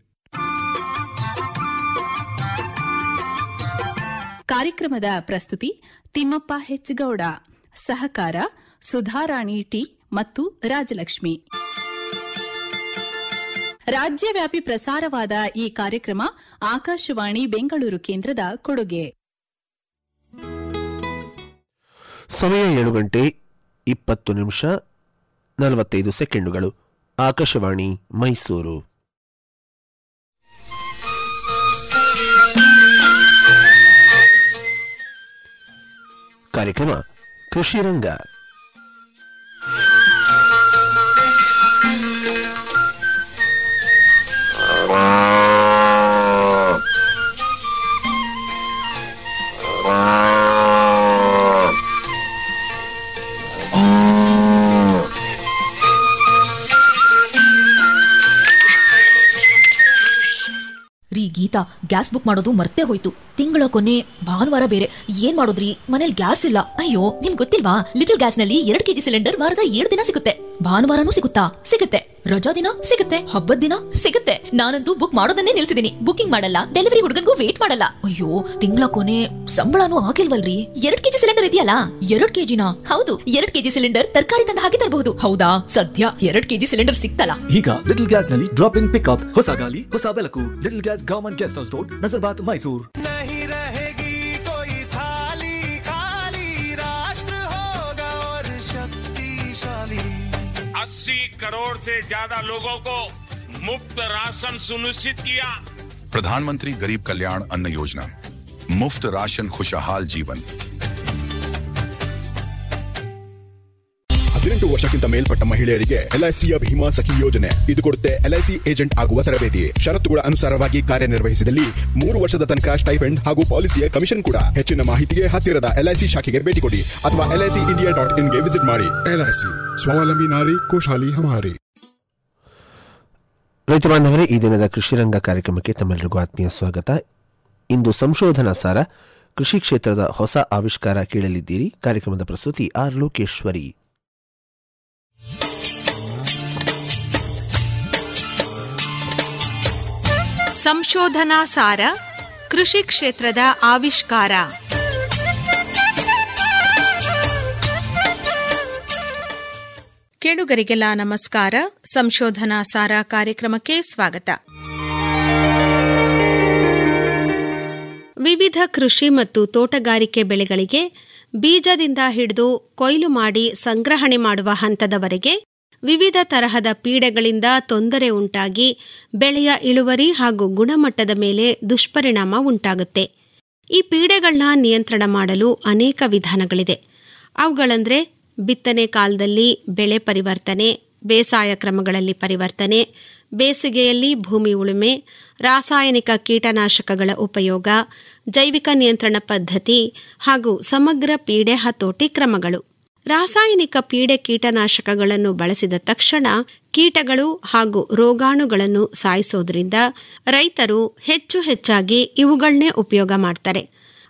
ಕಾರ್ಯಕ್ರಮದ ಪ್ರಸ್ತುತಿ ತಿಮ್ಮಪ್ಪ ಹೆಚ್ಚಗೌಡ ಸಹಕಾರ Sudharani T ಮತ್ತು ರಾಜಲಕ್ಷ್ಮಿ ರಾಜ್ಯವ್ಯಾಪಿ ಪ್ರಸಾರವಾದ ಈ ಕಾರ್ಯಕ್ರಮ ಆಕಾಶವಾಣಿ ಬೆಂಗಳೂರು ಕೇಂದ್ರದ ಕೊಡುಗೆ ಸಮಯ ಏಳು ಗಂಟೆ ಇಪ್ಪತ್ತು ನಿಮಿಷ ನಲವತ್ತೈದು ಸೆಕೆಂಡುಗಳು ಆಕಾಶವಾಣಿ ಮೈಸೂರು ಕಾರ್ಯಕ್ರಮ ಕೃಷಿ ರಂಗ ರೀ ಗೀತಾ ಗ್ಯಾಸ್ ಬುಕ್ ಮಾಡೋದು ಮರ್ತೇ ಹೋಯ್ತು ತಿಂಗಳ ಕೊನೆ ಭಾನುವಾರ ಬೇರೆ ಏನ್ ಮಾಡೋದ್ರಿ ಮನೇಲಿ ಗ್ಯಾಸ್ ಇಲ್ಲ ಅಯ್ಯೋ ನಿಮ್ ಗೊತ್ತಿಲ್ವಾ ಲಿಟಲ್ ಗ್ಯಾಸ್ ನಲ್ಲಿ ಎರಡ್ ಕೆಜಿ ಸಿಲಿಂಡರ್ ವಾರದ ಏಳು ದಿನ ಸಿಗುತ್ತೆ ಭಾನುವಾರನೂ ಸಿಗುತ್ತಾ ಸಿಗುತ್ತೆ ರಜಾ ದಿನ ಸಿಗುತ್ತೆ ಹಬ್ಬದ ದಿನ ಸಿಗುತ್ತೆ ನಾನಂತೂ ಬುಕ್ ಮಾಡೋದನ್ನೇ ನಿಲ್ಸಿದೀನಿ ಬುಕಿಂಗ್ ಮಾಡಲ್ಲ ಡೆಲಿವರಿ ಹುಡುಗನ್ಗೂ ವೇಟ್ ಮಾಡಲ್ಲ ಅಯ್ಯೋ ತಿಂಗಳ ಕೊನೆ ಸಂಬಳನೂ ಆಗಿಲ್ವಲ್ರಿ ಎರಡ್ ಕೆಜಿ ಸಿಲಿಂಡರ್ ಇದೆಯಲ್ಲ ಎರಡ್ ಕೆಜಿನ ಹೌದು ಎರಡ್ ಕೆಜಿ ಸಿಲಿಂಡರ್ ತರಕಾರಿ ತಂದು ಹಾಕಿ ತರಬಹುದು ಹೌದಾ ಸದ್ಯ ಎರಡ್ ಕೆಜಿ ಸಿಲಿಂಡರ್ ಸಿಕ್ತಲ್ಲ ಈಗ ಲಿಟಲ್ ಗ್ಯಾಸ್ ನಲ್ಲಿ ಡ್ರಾಪ್ ಇನ್ ಪಿಕ್ಅಪ್ ಹೊಸ ಗಾಲಿ ಹೊಸ ಬೆಳಕು little gas government guest house road Nazarbad Mysuru अस्सी करोड़ से ज्यादा लोगों को मुफ्त राशन सुनिश्चित किया प्रधानमंत्री गरीब कल्याण अन्न योजना मुफ्त राशन खुशहाल जीवन ಹದಿನೆಂಟು ವರ್ಷಕ್ಕಿಂತ ಮೇಲ್ಪಟ್ಟ ಮಹಿಳೆಯರಿಗೆ ಎಲ್ಐಸಿಯ ಭೀಮಾ ಸಖಿ ಯೋಜನೆ ಇದು ಕೊಡುತ್ತೆ ಎಲ್ಐಸಿ ಏಜೆಂಟ್ ಆಗುವ ತರಬೇತಿ ಷರತ್ತುಗಳ ಅನುಸಾರವಾಗಿ ಕಾರ್ಯನಿರ್ವಹಿಸಿದಲ್ಲಿ ಮೂರು ವರ್ಷದ ತನಕ ಸ್ಟೈಪೆಂಡ್ ಹಾಗೂ ಪಾಲಿಸಿಯ ಕಮಿಷನ್ ಕೂಡ ಹೆಚ್ಚಿನ ಮಾಹಿತಿಗೆ ಹತ್ತಿರದ ಎಲ್ಐಸಿ ಶಾಖೆಗೆ ಭೇಟಿ ಕೊಡಿ ಅಥವಾ ಎಲ್ಐಸಿ ಇಂಡಿಯಾ ಡಾಟ್ ಇನ್ಗೆ ವಿಸಿಟ್ ಮಾಡಿ ಎಲ್ಐಸಿ ಸ್ವಾವಲಂಬಿ ನಾರಿ ಕೋಶಾಲಿ ಹಮಾರಿ ರೈತ ಬಾಂಧವರೇ ಈ ದಿನದ ಕೃಷಿ ರಂಗ ಕಾರ್ಯಕ್ರಮಕ್ಕೆ ತಮ್ಮೆಲ್ಲರಿಗೂ ಆತ್ಮೀಯ ಸ್ವಾಗತ ಇಂದು ಸಂಶೋಧನಾ ಸಾರ ಕೃಷಿ ಕ್ಷೇತ್ರದ ಹೊಸ ಆವಿಷ್ಕಾರ ಕೇಳಲಿದ್ದೀರಿ ಕಾರ್ಯಕ್ರಮದ ಪ್ರಸ್ತುತಿ ಆರ್ ಲೋಕೇಶ್ವರಿ ಸಂಶೋಧನಾ ಸಾರ ಕೃಷಿ ಕ್ಷೇತ್ರದ ಆವಿಷ್ಕಾರ ಕೇಳುಗರಿಗೆಲ್ಲ ನಮಸ್ಕಾರ ಸಂಶೋಧನಾ ಸಾರ ಕಾರ್ಯಕ್ರಮಕ್ಕೆ ಸ್ವಾಗತ ವಿವಿಧ ಕೃಷಿ ಮತ್ತು ತೋಟಗಾರಿಕೆ ಬೆಳೆಗಳಿಗೆ ಬೀಜದಿಂದ ಹಿಡಿದು ಕೊಯ್ಲು ಮಾಡಿ ಸಂಗ್ರಹಣೆ ಮಾಡುವ ಹಂತದವರೆಗೆ ವಿವಿಧ ತರಹದ ಪೀಡೆಗಳಿಂದ ತೊಂದರೆ ಉಂಟಾಗಿ ಬೆಳೆಯ ಇಳುವರಿ ಹಾಗೂ ಗುಣಮಟ್ಟದ ಮೇಲೆ ದುಷ್ಪರಿಣಾಮ ಉಂಟಾಗುತ್ತೆ ಈ ಪೀಡೆಗಳನ್ನ ನಿಯಂತ್ರಣ ಮಾಡಲು ಅನೇಕ ವಿಧಾನಗಳಿದೆ ಅವುಗಳಂದ್ರೆ ಬಿತ್ತನೆ ಕಾಲದಲ್ಲಿ ಬೆಳೆ ಪರಿವರ್ತನೆ ಬೇಸಾಯ ಕ್ರಮಗಳಲ್ಲಿ ಪರಿವರ್ತನೆ ಬೇಸಿಗೆಯಲ್ಲಿ ಭೂಮಿ ಉಳುಮೆ ರಾಸಾಯನಿಕ ಕೀಟನಾಶಕಗಳ ಉಪಯೋಗ ಜೈವಿಕ ನಿಯಂತ್ರಣ ಪದ್ಧತಿ ಹಾಗೂ ಸಮಗ್ರ ಪೀಡೆ ಹತೋಟಿ ಕ್ರಮಗಳು ರಾಸಾಯನಿಕ ಪೀಡೆ ಕೀಟನಾಶಕಗಳನ್ನು ಬಳಸಿದ ತಕ್ಷಣ ಕೀಟಗಳು ಹಾಗೂ ರೋಗಾಣುಗಳನ್ನು ಸಾಯಿಸೋದ್ರಿಂದ ರೈತರು ಹೆಚ್ಚು ಹೆಚ್ಚಾಗಿ ಇವುಗಳನ್ನೇ ಉಪಯೋಗ ಮಾಡ್ತಾರೆ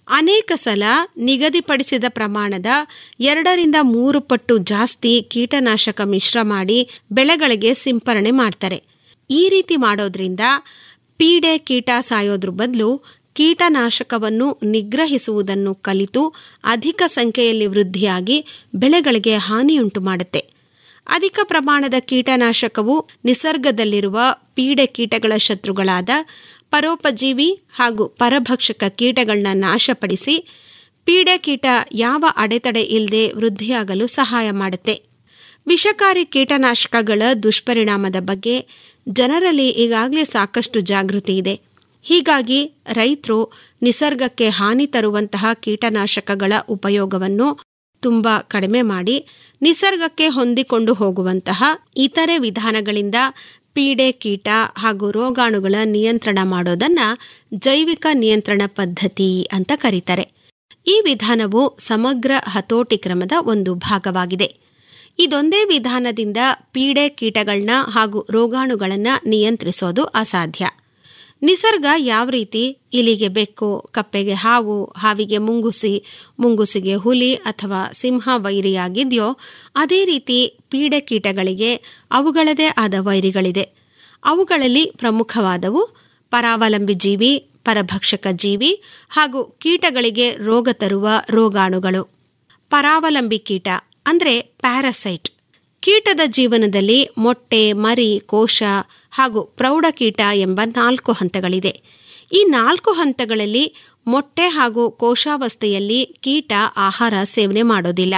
ಅನೇಕ ಸಲ ನಿಗದಿಪಡಿಸಿದ ಪ್ರಮಾಣದ ಎರಡರಿಂದ ಮೂರು ಪಟ್ಟು ಜಾಸ್ತಿ ಕೀಟನಾಶಕ ಮಿಶ್ರ ಮಾಡಿ ಬೆಳೆಗಳಿಗೆ ಸಿಂಪರಣೆ ಮಾಡ್ತಾರೆ ಈ ರೀತಿ ಮಾಡೋದ್ರಿಂದ ಪೀಡೆ ಕೀಟ ಸಾಯೋದ್ರ ಬದಲು ಕೀಟನಾಶಕವನ್ನು ನಿಗ್ರಹಿಸುವುದನ್ನು ಕಲಿತು ಅಧಿಕ ಸಂಖ್ಯೆಯಲ್ಲಿ ವೃದ್ಧಿಯಾಗಿ ಬೆಳೆಗಳಿಗೆ ಹಾನಿಯುಂಟು ಮಾಡುತ್ತೆ ಅಧಿಕ ಪ್ರಮಾಣದ ಕೀಟನಾಶಕವು ನಿಸರ್ಗದಲ್ಲಿರುವ ಪೀಡೆ ಕೀಟಗಳ ಶತ್ರುಗಳಾದ ಪರೋಪಜೀವಿ ಹಾಗೂ ಪರಭಕ್ಷಕ ಕೀಟಗಳನ್ನ ನಾಶಪಡಿಸಿ ಪೀಡೆ ಕೀಟ ಯಾವ ಅಡೆತಡೆ ಇಲ್ಲದೆ ವೃದ್ಧಿಯಾಗಲು ಸಹಾಯ ಮಾಡುತ್ತೆ ವಿಷಕಾರಿ ಕೀಟನಾಶಕಗಳ ದುಷ್ಪರಿಣಾಮದ ಬಗ್ಗೆ ಜನರಲ್ಲಿ ಈಗಾಗಲೇ ಸಾಕಷ್ಟು ಜಾಗೃತಿ ಇದೆ ಹೀಗಾಗಿ ರೈತರು ನಿಸರ್ಗಕ್ಕೆ ಹಾನಿ ತರುವಂತಹ ಕೀಟನಾಶಕಗಳ ಉಪಯೋಗವನ್ನು ತುಂಬ ಕಡಿಮೆ ಮಾಡಿ ನಿಸರ್ಗಕ್ಕೆ ಹೊಂದಿಕೊಂಡು ಹೋಗುವಂತಹ ಇತರೆ ವಿಧಾನಗಳಿಂದ ಪೀಡೆ ಕೀಟ ಹಾಗೂ ರೋಗಾಣುಗಳ ನಿಯಂತ್ರಣ ಮಾಡೋದನ್ನ ಜೈವಿಕ ನಿಯಂತ್ರಣ ಪದ್ಧತಿ ಅಂತ ಕರೀತಾರೆ ಈ ವಿಧಾನವು ಸಮಗ್ರ ಹತೋಟಿ ಕ್ರಮದ ಒಂದು ಭಾಗವಾಗಿದೆ ಇದೊಂದೇ ವಿಧಾನದಿಂದ ಪೀಡೆ ಕೀಟಗಳನ್ನ ಹಾಗೂ ರೋಗಾಣುಗಳನ್ನ ನಿಯಂತ್ರಿಸೋದು ಅಸಾಧ್ಯ ನಿಸರ್ಗ ಯಾವ ರೀತಿ ಇಲಿಗೆ ಬೆಕ್ಕು ಕಪ್ಪೆಗೆ ಹಾವು ಹಾವಿಗೆ ಮುಂಗುಸಿ ಮುಂಗುಸಿಗೆ ಹುಲಿ ಅಥವಾ ಸಿಂಹ ವೈರಿಯಾಗಿದೆಯೋ ಅದೇ ರೀತಿ ಪೀಡೆ ಕೀಟಗಳಿಗೆ ಅವುಗಳದೇ ಆದ ವೈರಿಗಳಿದೆ ಅವುಗಳಲ್ಲಿ ಪ್ರಮುಖವಾದವು ಪರಾವಲಂಬಿ ಜೀವಿ ಪರಭಕ್ಷಕ ಜೀವಿ ಹಾಗೂ ಕೀಟಗಳಿಗೆ ರೋಗ ತರುವ ರೋಗಾಣುಗಳು ಪರಾವಲಂಬಿ ಕೀಟ ಅಂದರೆ ಪ್ಯಾರಸೈಟ್ ಕೀಟದ ಜೀವನದಲ್ಲಿ ಮೊಟ್ಟೆ ಮರಿ ಕೋಶ ಹಾಗೂ ಪ್ರೌಢಕೀಟ ಎಂಬ ನಾಲ್ಕು ಹಂತಗಳಿದೆ ಈ ನಾಲ್ಕು ಹಂತಗಳಲ್ಲಿ ಮೊಟ್ಟೆ ಹಾಗೂ ಕೋಶಾವಸ್ಥೆಯಲ್ಲಿ ಕೀಟ ಆಹಾರ ಸೇವನೆ ಮಾಡೋದಿಲ್ಲ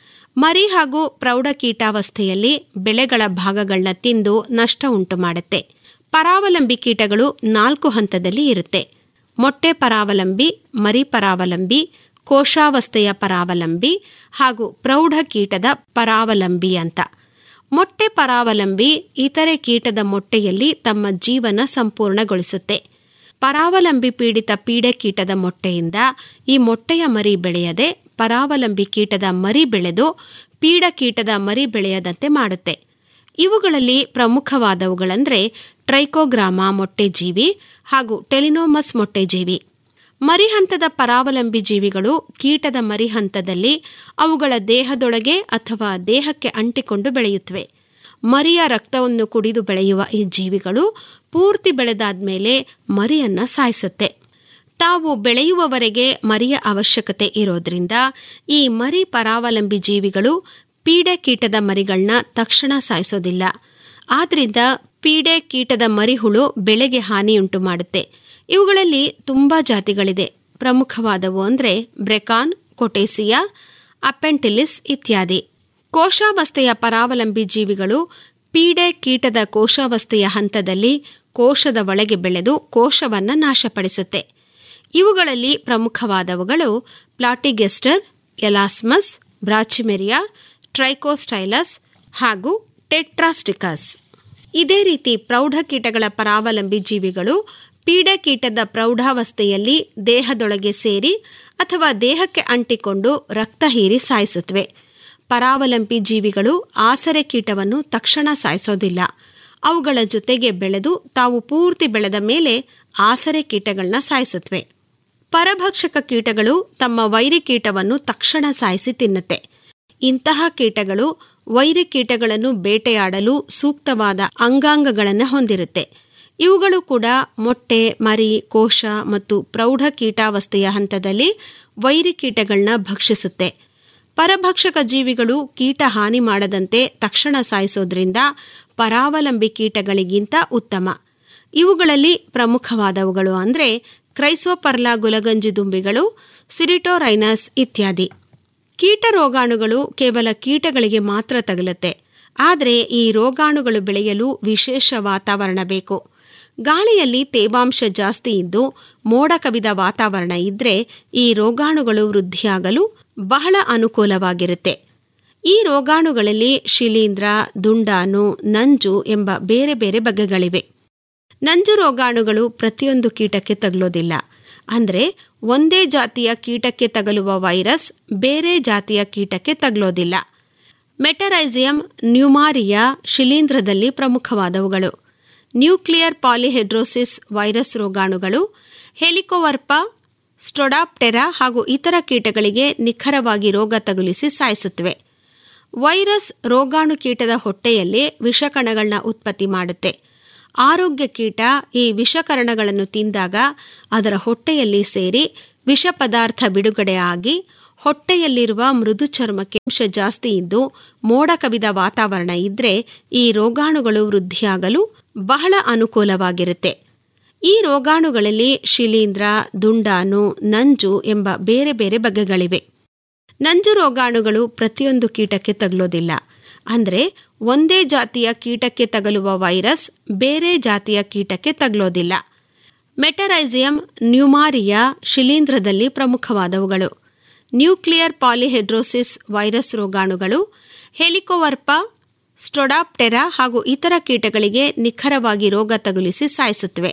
ಮರಿ ಹಾಗೂ ಪ್ರೌಢಕೀಟಾವಸ್ಥೆಯಲ್ಲಿ ಬೆಳೆಗಳ ಭಾಗಗಳನ್ನ ತಿಂದು ನಷ್ಟ ಉಂಟು ಮಾಡುತ್ತೆ ಪರಾವಲಂಬಿ ಕೀಟಗಳು ನಾಲ್ಕು ಹಂತದಲ್ಲಿ ಇರುತ್ತೆ ಮೊಟ್ಟೆ ಪರಾವಲಂಬಿ ಮರಿ ಪರಾವಲಂಬಿ ಕೋಶಾವಸ್ಥೆಯ ಪರಾವಲಂಬಿ ಹಾಗೂ ಪ್ರೌಢ ಕೀಟದ ಪರಾವಲಂಬಿ ಅಂತ ಮೊಟ್ಟೆ ಪರಾವಲಂಬಿ ಇತರೆ ಕೀಟದ ಮೊಟ್ಟೆಯಲ್ಲಿ ತಮ್ಮ ಜೀವನ ಸಂಪೂರ್ಣಗೊಳಿಸುತ್ತೆ ಪರಾವಲಂಬಿ ಪೀಡಿತ ಪೀಡೆ ಕೀಟದ ಮೊಟ್ಟೆಯಿಂದ ಈ ಮೊಟ್ಟೆಯ ಮರಿ ಬೆಳೆಯದೆ ಪರಾವಲಂಬಿ ಕೀಟದ ಮರಿ ಬೆಳೆದು ಪೀಡ ಕೀಟದ ಮರಿ ಬೆಳೆಯದಂತೆ ಮಾಡುತ್ತೆ ಇವುಗಳಲ್ಲಿ ಪ್ರಮುಖವಾದವುಗಳಂದ್ರೆ ಟ್ರೈಕೋಗ್ರಾಮ ಮೊಟ್ಟೆಜೀವಿ ಹಾಗೂ ಟೆಲಿನೋಮಸ್ ಮೊಟ್ಟೆಜೀವಿ ಮರಿ ಹಂತದ ಪರಾವಲಂಬಿ ಜೀವಿಗಳು ಕೀಟದ ಮರಿ ಹಂತದಲ್ಲಿ ಅವುಗಳ ದೇಹದೊಳಗೆ ಅಥವಾ ದೇಹಕ್ಕೆ ಅಂಟಿಕೊಂಡು ಬೆಳೆಯುತ್ತವೆ ಮರಿಯ ರಕ್ತವನ್ನು ಕುಡಿದು ಬೆಳೆಯುವ ಈ ಜೀವಿಗಳು ಪೂರ್ತಿ ಬೆಳೆದಾದ್ಮೇಲೆ ಮರಿಯನ್ನ ಸಾಯಿಸುತ್ತೆ ತಾವು ಬೆಳೆಯುವವರೆಗೆ ಮರಿಯ ಅವಶ್ಯಕತೆ ಇರೋದ್ರಿಂದ ಈ ಮರಿ ಪರಾವಲಂಬಿ ಜೀವಿಗಳು ಪೀಡೆ ಕೀಟದ ಮರಿಗಳನ್ನ ತಕ್ಷಣ ಸಾಯಿಸೋದಿಲ್ಲ ಆದ್ರಿಂದ ಪೀಡೆ ಕೀಟದ ಮರಿಹುಳು ಬೆಳೆಗೆ ಹಾನಿಯುಂಟು ಮಾಡುತ್ತೆ ಇವುಗಳಲ್ಲಿ ತುಂಬಾ ಜಾತಿಗಳಿದೆ ಪ್ರಮುಖವಾದವು ಅಂದರೆ ಬ್ರೆಕಾನ್ ಕೊಟೇಸಿಯಾ ಅಪೆಂಟಿಲಿಸ್ ಇತ್ಯಾದಿ ಕೋಶಾವಸ್ಥೆಯ ಪರಾವಲಂಬಿ ಜೀವಿಗಳು ಪೀಡೆ ಕೀಟದ ಕೋಶಾವಸ್ಥೆಯ ಹಂತದಲ್ಲಿ ಕೋಶದ ಒಳಗೆ ಬೆಳೆದು ಕೋಶವನ್ನ ನಾಶಪಡಿಸುತ್ತೆ ಇವುಗಳಲ್ಲಿ ಪ್ರಮುಖವಾದವುಗಳು ಪ್ಲಾಟಿಗೆಸ್ಟರ್ ಎಲಾಸ್ಮಸ್ ಬ್ರಾಚಿಮೆರಿಯಾ ಟ್ರೈಕೋಸ್ಟೈಲಸ್ ಹಾಗೂ ಟೆಟ್ರಾಸ್ಟಿಕಸ್ ಇದೇ ರೀತಿ ಪ್ರೌಢ ಕೀಟಗಳ ಪರಾವಲಂಬಿ ಜೀವಿಗಳು ಪೀಡೆ ಕೀಟದ ಪ್ರೌಢಾವಸ್ಥೆಯಲ್ಲಿ ದೇಹದೊಳಗೆ ಸೇರಿ ಅಥವಾ ದೇಹಕ್ಕೆ ಅಂಟಿಕೊಂಡು ರಕ್ತ ಹೀರಿ ಸಾಯಿಸುತ್ತವೆ ಪರಾವಲಂಬಿ ಜೀವಿಗಳು ಆಸರೆ ಕೀಟವನ್ನು ತಕ್ಷಣ ಸಾಯಿಸೋದಿಲ್ಲ ಅವುಗಳ ಜೊತೆಗೆ ಬೆಳೆದು ತಾವು ಪೂರ್ತಿ ಬೆಳೆದ ಮೇಲೆ ಆಸರೆ ಕೀಟಗಳನ್ನ ಸಾಯಿಸುತ್ತವೆ ಪರಭಕ್ಷಕ ಕೀಟಗಳು ತಮ್ಮ ವೈರಿ ಕೀಟವನ್ನು ತಕ್ಷಣ ಸಾಯಿಸಿ ತಿನ್ನುತ್ತೆ ಇಂತಹ ಕೀಟಗಳು ವೈರಿ ಕೀಟಗಳನ್ನು ಬೇಟೆಯಾಡಲು ಸೂಕ್ತವಾದ ಅಂಗಾಂಗಗಳನ್ನು ಹೊಂದಿರುತ್ತೆ ಇವುಗಳು ಕೂಡ ಮೊಟ್ಟೆ ಮರಿ ಕೋಶ ಮತ್ತು ಪ್ರೌಢ ಕೀಟಾವಸ್ಥೆಯ ಹಂತದಲ್ಲಿ ವೈರಿ ಕೀಟಗಳನ್ನ ಭಕ್ಷಿಸುತ್ತೆ ಪರಭಕ್ಷಕ ಜೀವಿಗಳು ಕೀಟ ಹಾನಿ ಮಾಡದಂತೆ ತಕ್ಷಣ ಸಾಯಿಸೋದ್ರಿಂದ ಪರಾವಲಂಬಿ ಕೀಟಗಳಿಗಿಂತ ಉತ್ತಮ ಇವುಗಳಲ್ಲಿ ಪ್ರಮುಖವಾದವುಗಳು ಅಂದರೆ ಕ್ರೈಸೋಪರ್ಲಾ ಗುಲಗಂಜಿ ದುಂಬಿಗಳು ಸಿರಿಟೋರೈನಸ್ ಇತ್ಯಾದಿ ಕೀಟ ರೋಗಾಣುಗಳು ಕೇವಲ ಕೀಟಗಳಿಗೆ ಮಾತ್ರ ತಗುಲುತ್ತೆ ಆದರೆ ಈ ರೋಗಾಣುಗಳು ಬೆಳೆಯಲು ವಿಶೇಷ ವಾತಾವರಣ ಬೇಕು ಗಾಳಿಯಲ್ಲಿ ತೇವಾಂಶ ಜಾಸ್ತಿ ಇದ್ದು ಮೋಡ ಕವಿದ ವಾತಾವರಣ ಇದ್ರೆ ಈ ರೋಗಾಣುಗಳು ವೃದ್ಧಿಯಾಗಲು ಬಹಳ ಅನುಕೂಲವಾಗಿರುತ್ತೆ ಈ ರೋಗಾಣುಗಳಲ್ಲಿ ಶಿಲೀಂಧ್ರ ದುಂಡಾನು ನಂಜು ಎಂಬ ಬೇರೆ ಬೇರೆ ಬಗೆಗಳಿವೆ ನಂಜು ರೋಗಾಣುಗಳು ಪ್ರತಿಯೊಂದು ಕೀಟಕ್ಕೆ ತಗಲೋದಿಲ್ಲ ಅಂದರೆ ಒಂದೇ ಜಾತಿಯ ಕೀಟಕ್ಕೆ ತಗಲುವ ವೈರಸ್ ಬೇರೆ ಜಾತಿಯ ಕೀಟಕ್ಕೆ ತಗಲೋದಿಲ್ಲ ಮೆಟರೈಸಿಯಂ ನ್ಯೂಮಾರಿಯಾ ಶಿಲೀಂಧ್ರದಲ್ಲಿ ಪ್ರಮುಖವಾದವುಗಳು ನ್ಯೂಕ್ಲಿಯರ್ ಪಾಲಿಹೆಡ್ರೋಸಿಸ್ ವೈರಸ್ ರೋಗಾಣುಗಳು ಹೆಲಿಕೋವರ್ಪ ಸ್ಟೊಡಾಪ್ಟೆರಾ ಹಾಗೂ ಇತರ ಕೀಟಗಳಿಗೆ ನಿಖರವಾಗಿ ರೋಗ ತಗುಲಿಸಿ ಸಾಯಿಸುತ್ತವೆ ವೈರಸ್ ರೋಗಾಣು ಕೀಟದ ಹೊಟ್ಟೆಯಲ್ಲಿ ವಿಷಕಣಗಳನ್ನ ಉತ್ಪತ್ತಿ ಮಾಡುತ್ತೆ ಆರೋಗ್ಯ ಕೀಟ ಈ ವಿಷಕರಣಗಳನ್ನು ತಿಂದಾಗ ಅದರ ಹೊಟ್ಟೆಯಲ್ಲಿ ಸೇರಿ ವಿಷ ಪದಾರ್ಥ ಬಿಡುಗಡೆ ಆಗಿ ಹೊಟ್ಟೆಯಲ್ಲಿರುವ ಮೃದು ಚರ್ಮಕ್ಕೆ ಅಂಶ ಜಾಸ್ತಿ ಇದ್ದು ಮೋಡ ಕವಿದ ವಾತಾವರಣ ಇದ್ರೆ ಈ ರೋಗಾಣುಗಳು ವೃದ್ಧಿಯಾಗಲು ಬಹಳ ಅನುಕೂಲವಾಗಿರುತ್ತೆ ಈ ರೋಗಾಣುಗಳಲ್ಲಿ ಶಿಲೀಂಧ್ರ ದುಂಡಾಣು ನಂಜು ಎಂಬ ಬೇರೆ ಬೇರೆ ಬಗೆಗಳಿವೆ ನಂಜು ರೋಗಾಣುಗಳು ಪ್ರತಿಯೊಂದು ಕೀಟಕ್ಕೆ ತಗಲೋದಿಲ್ಲ ಅಂದ್ರೆ ಒಂದೇ ಜಾತಿಯ ಕೀಟಕ್ಕೆ ತಗಲುವ ವೈರಸ್ ಬೇರೆ ಜಾತಿಯ ಕೀಟಕ್ಕೆ ತಗಲೋದಿಲ್ಲ ಮೆಟರೈಸಿಯಂ ನ್ಯೂಮಾರಿಯಾ ಶಿಲೀಂಧ್ರದಲ್ಲಿ ಪ್ರಮುಖವಾದವುಗಳು ನ್ಯೂಕ್ಲಿಯರ್ ಪಾಲಿಹೆಡ್ರೋಸಿಸ್ ವೈರಸ್ ರೋಗಾಣುಗಳು ಹೆಲಿಕೋವರ್ಪ ಸ್ಟೊಡಾಪ್ಟೆರಾ ಹಾಗೂ ಇತರ ಕೀಟಗಳಿಗೆ ನಿಖರವಾಗಿ ರೋಗ ತಗುಲಿಸಿ ಸಾಯಿಸುತ್ತವೆ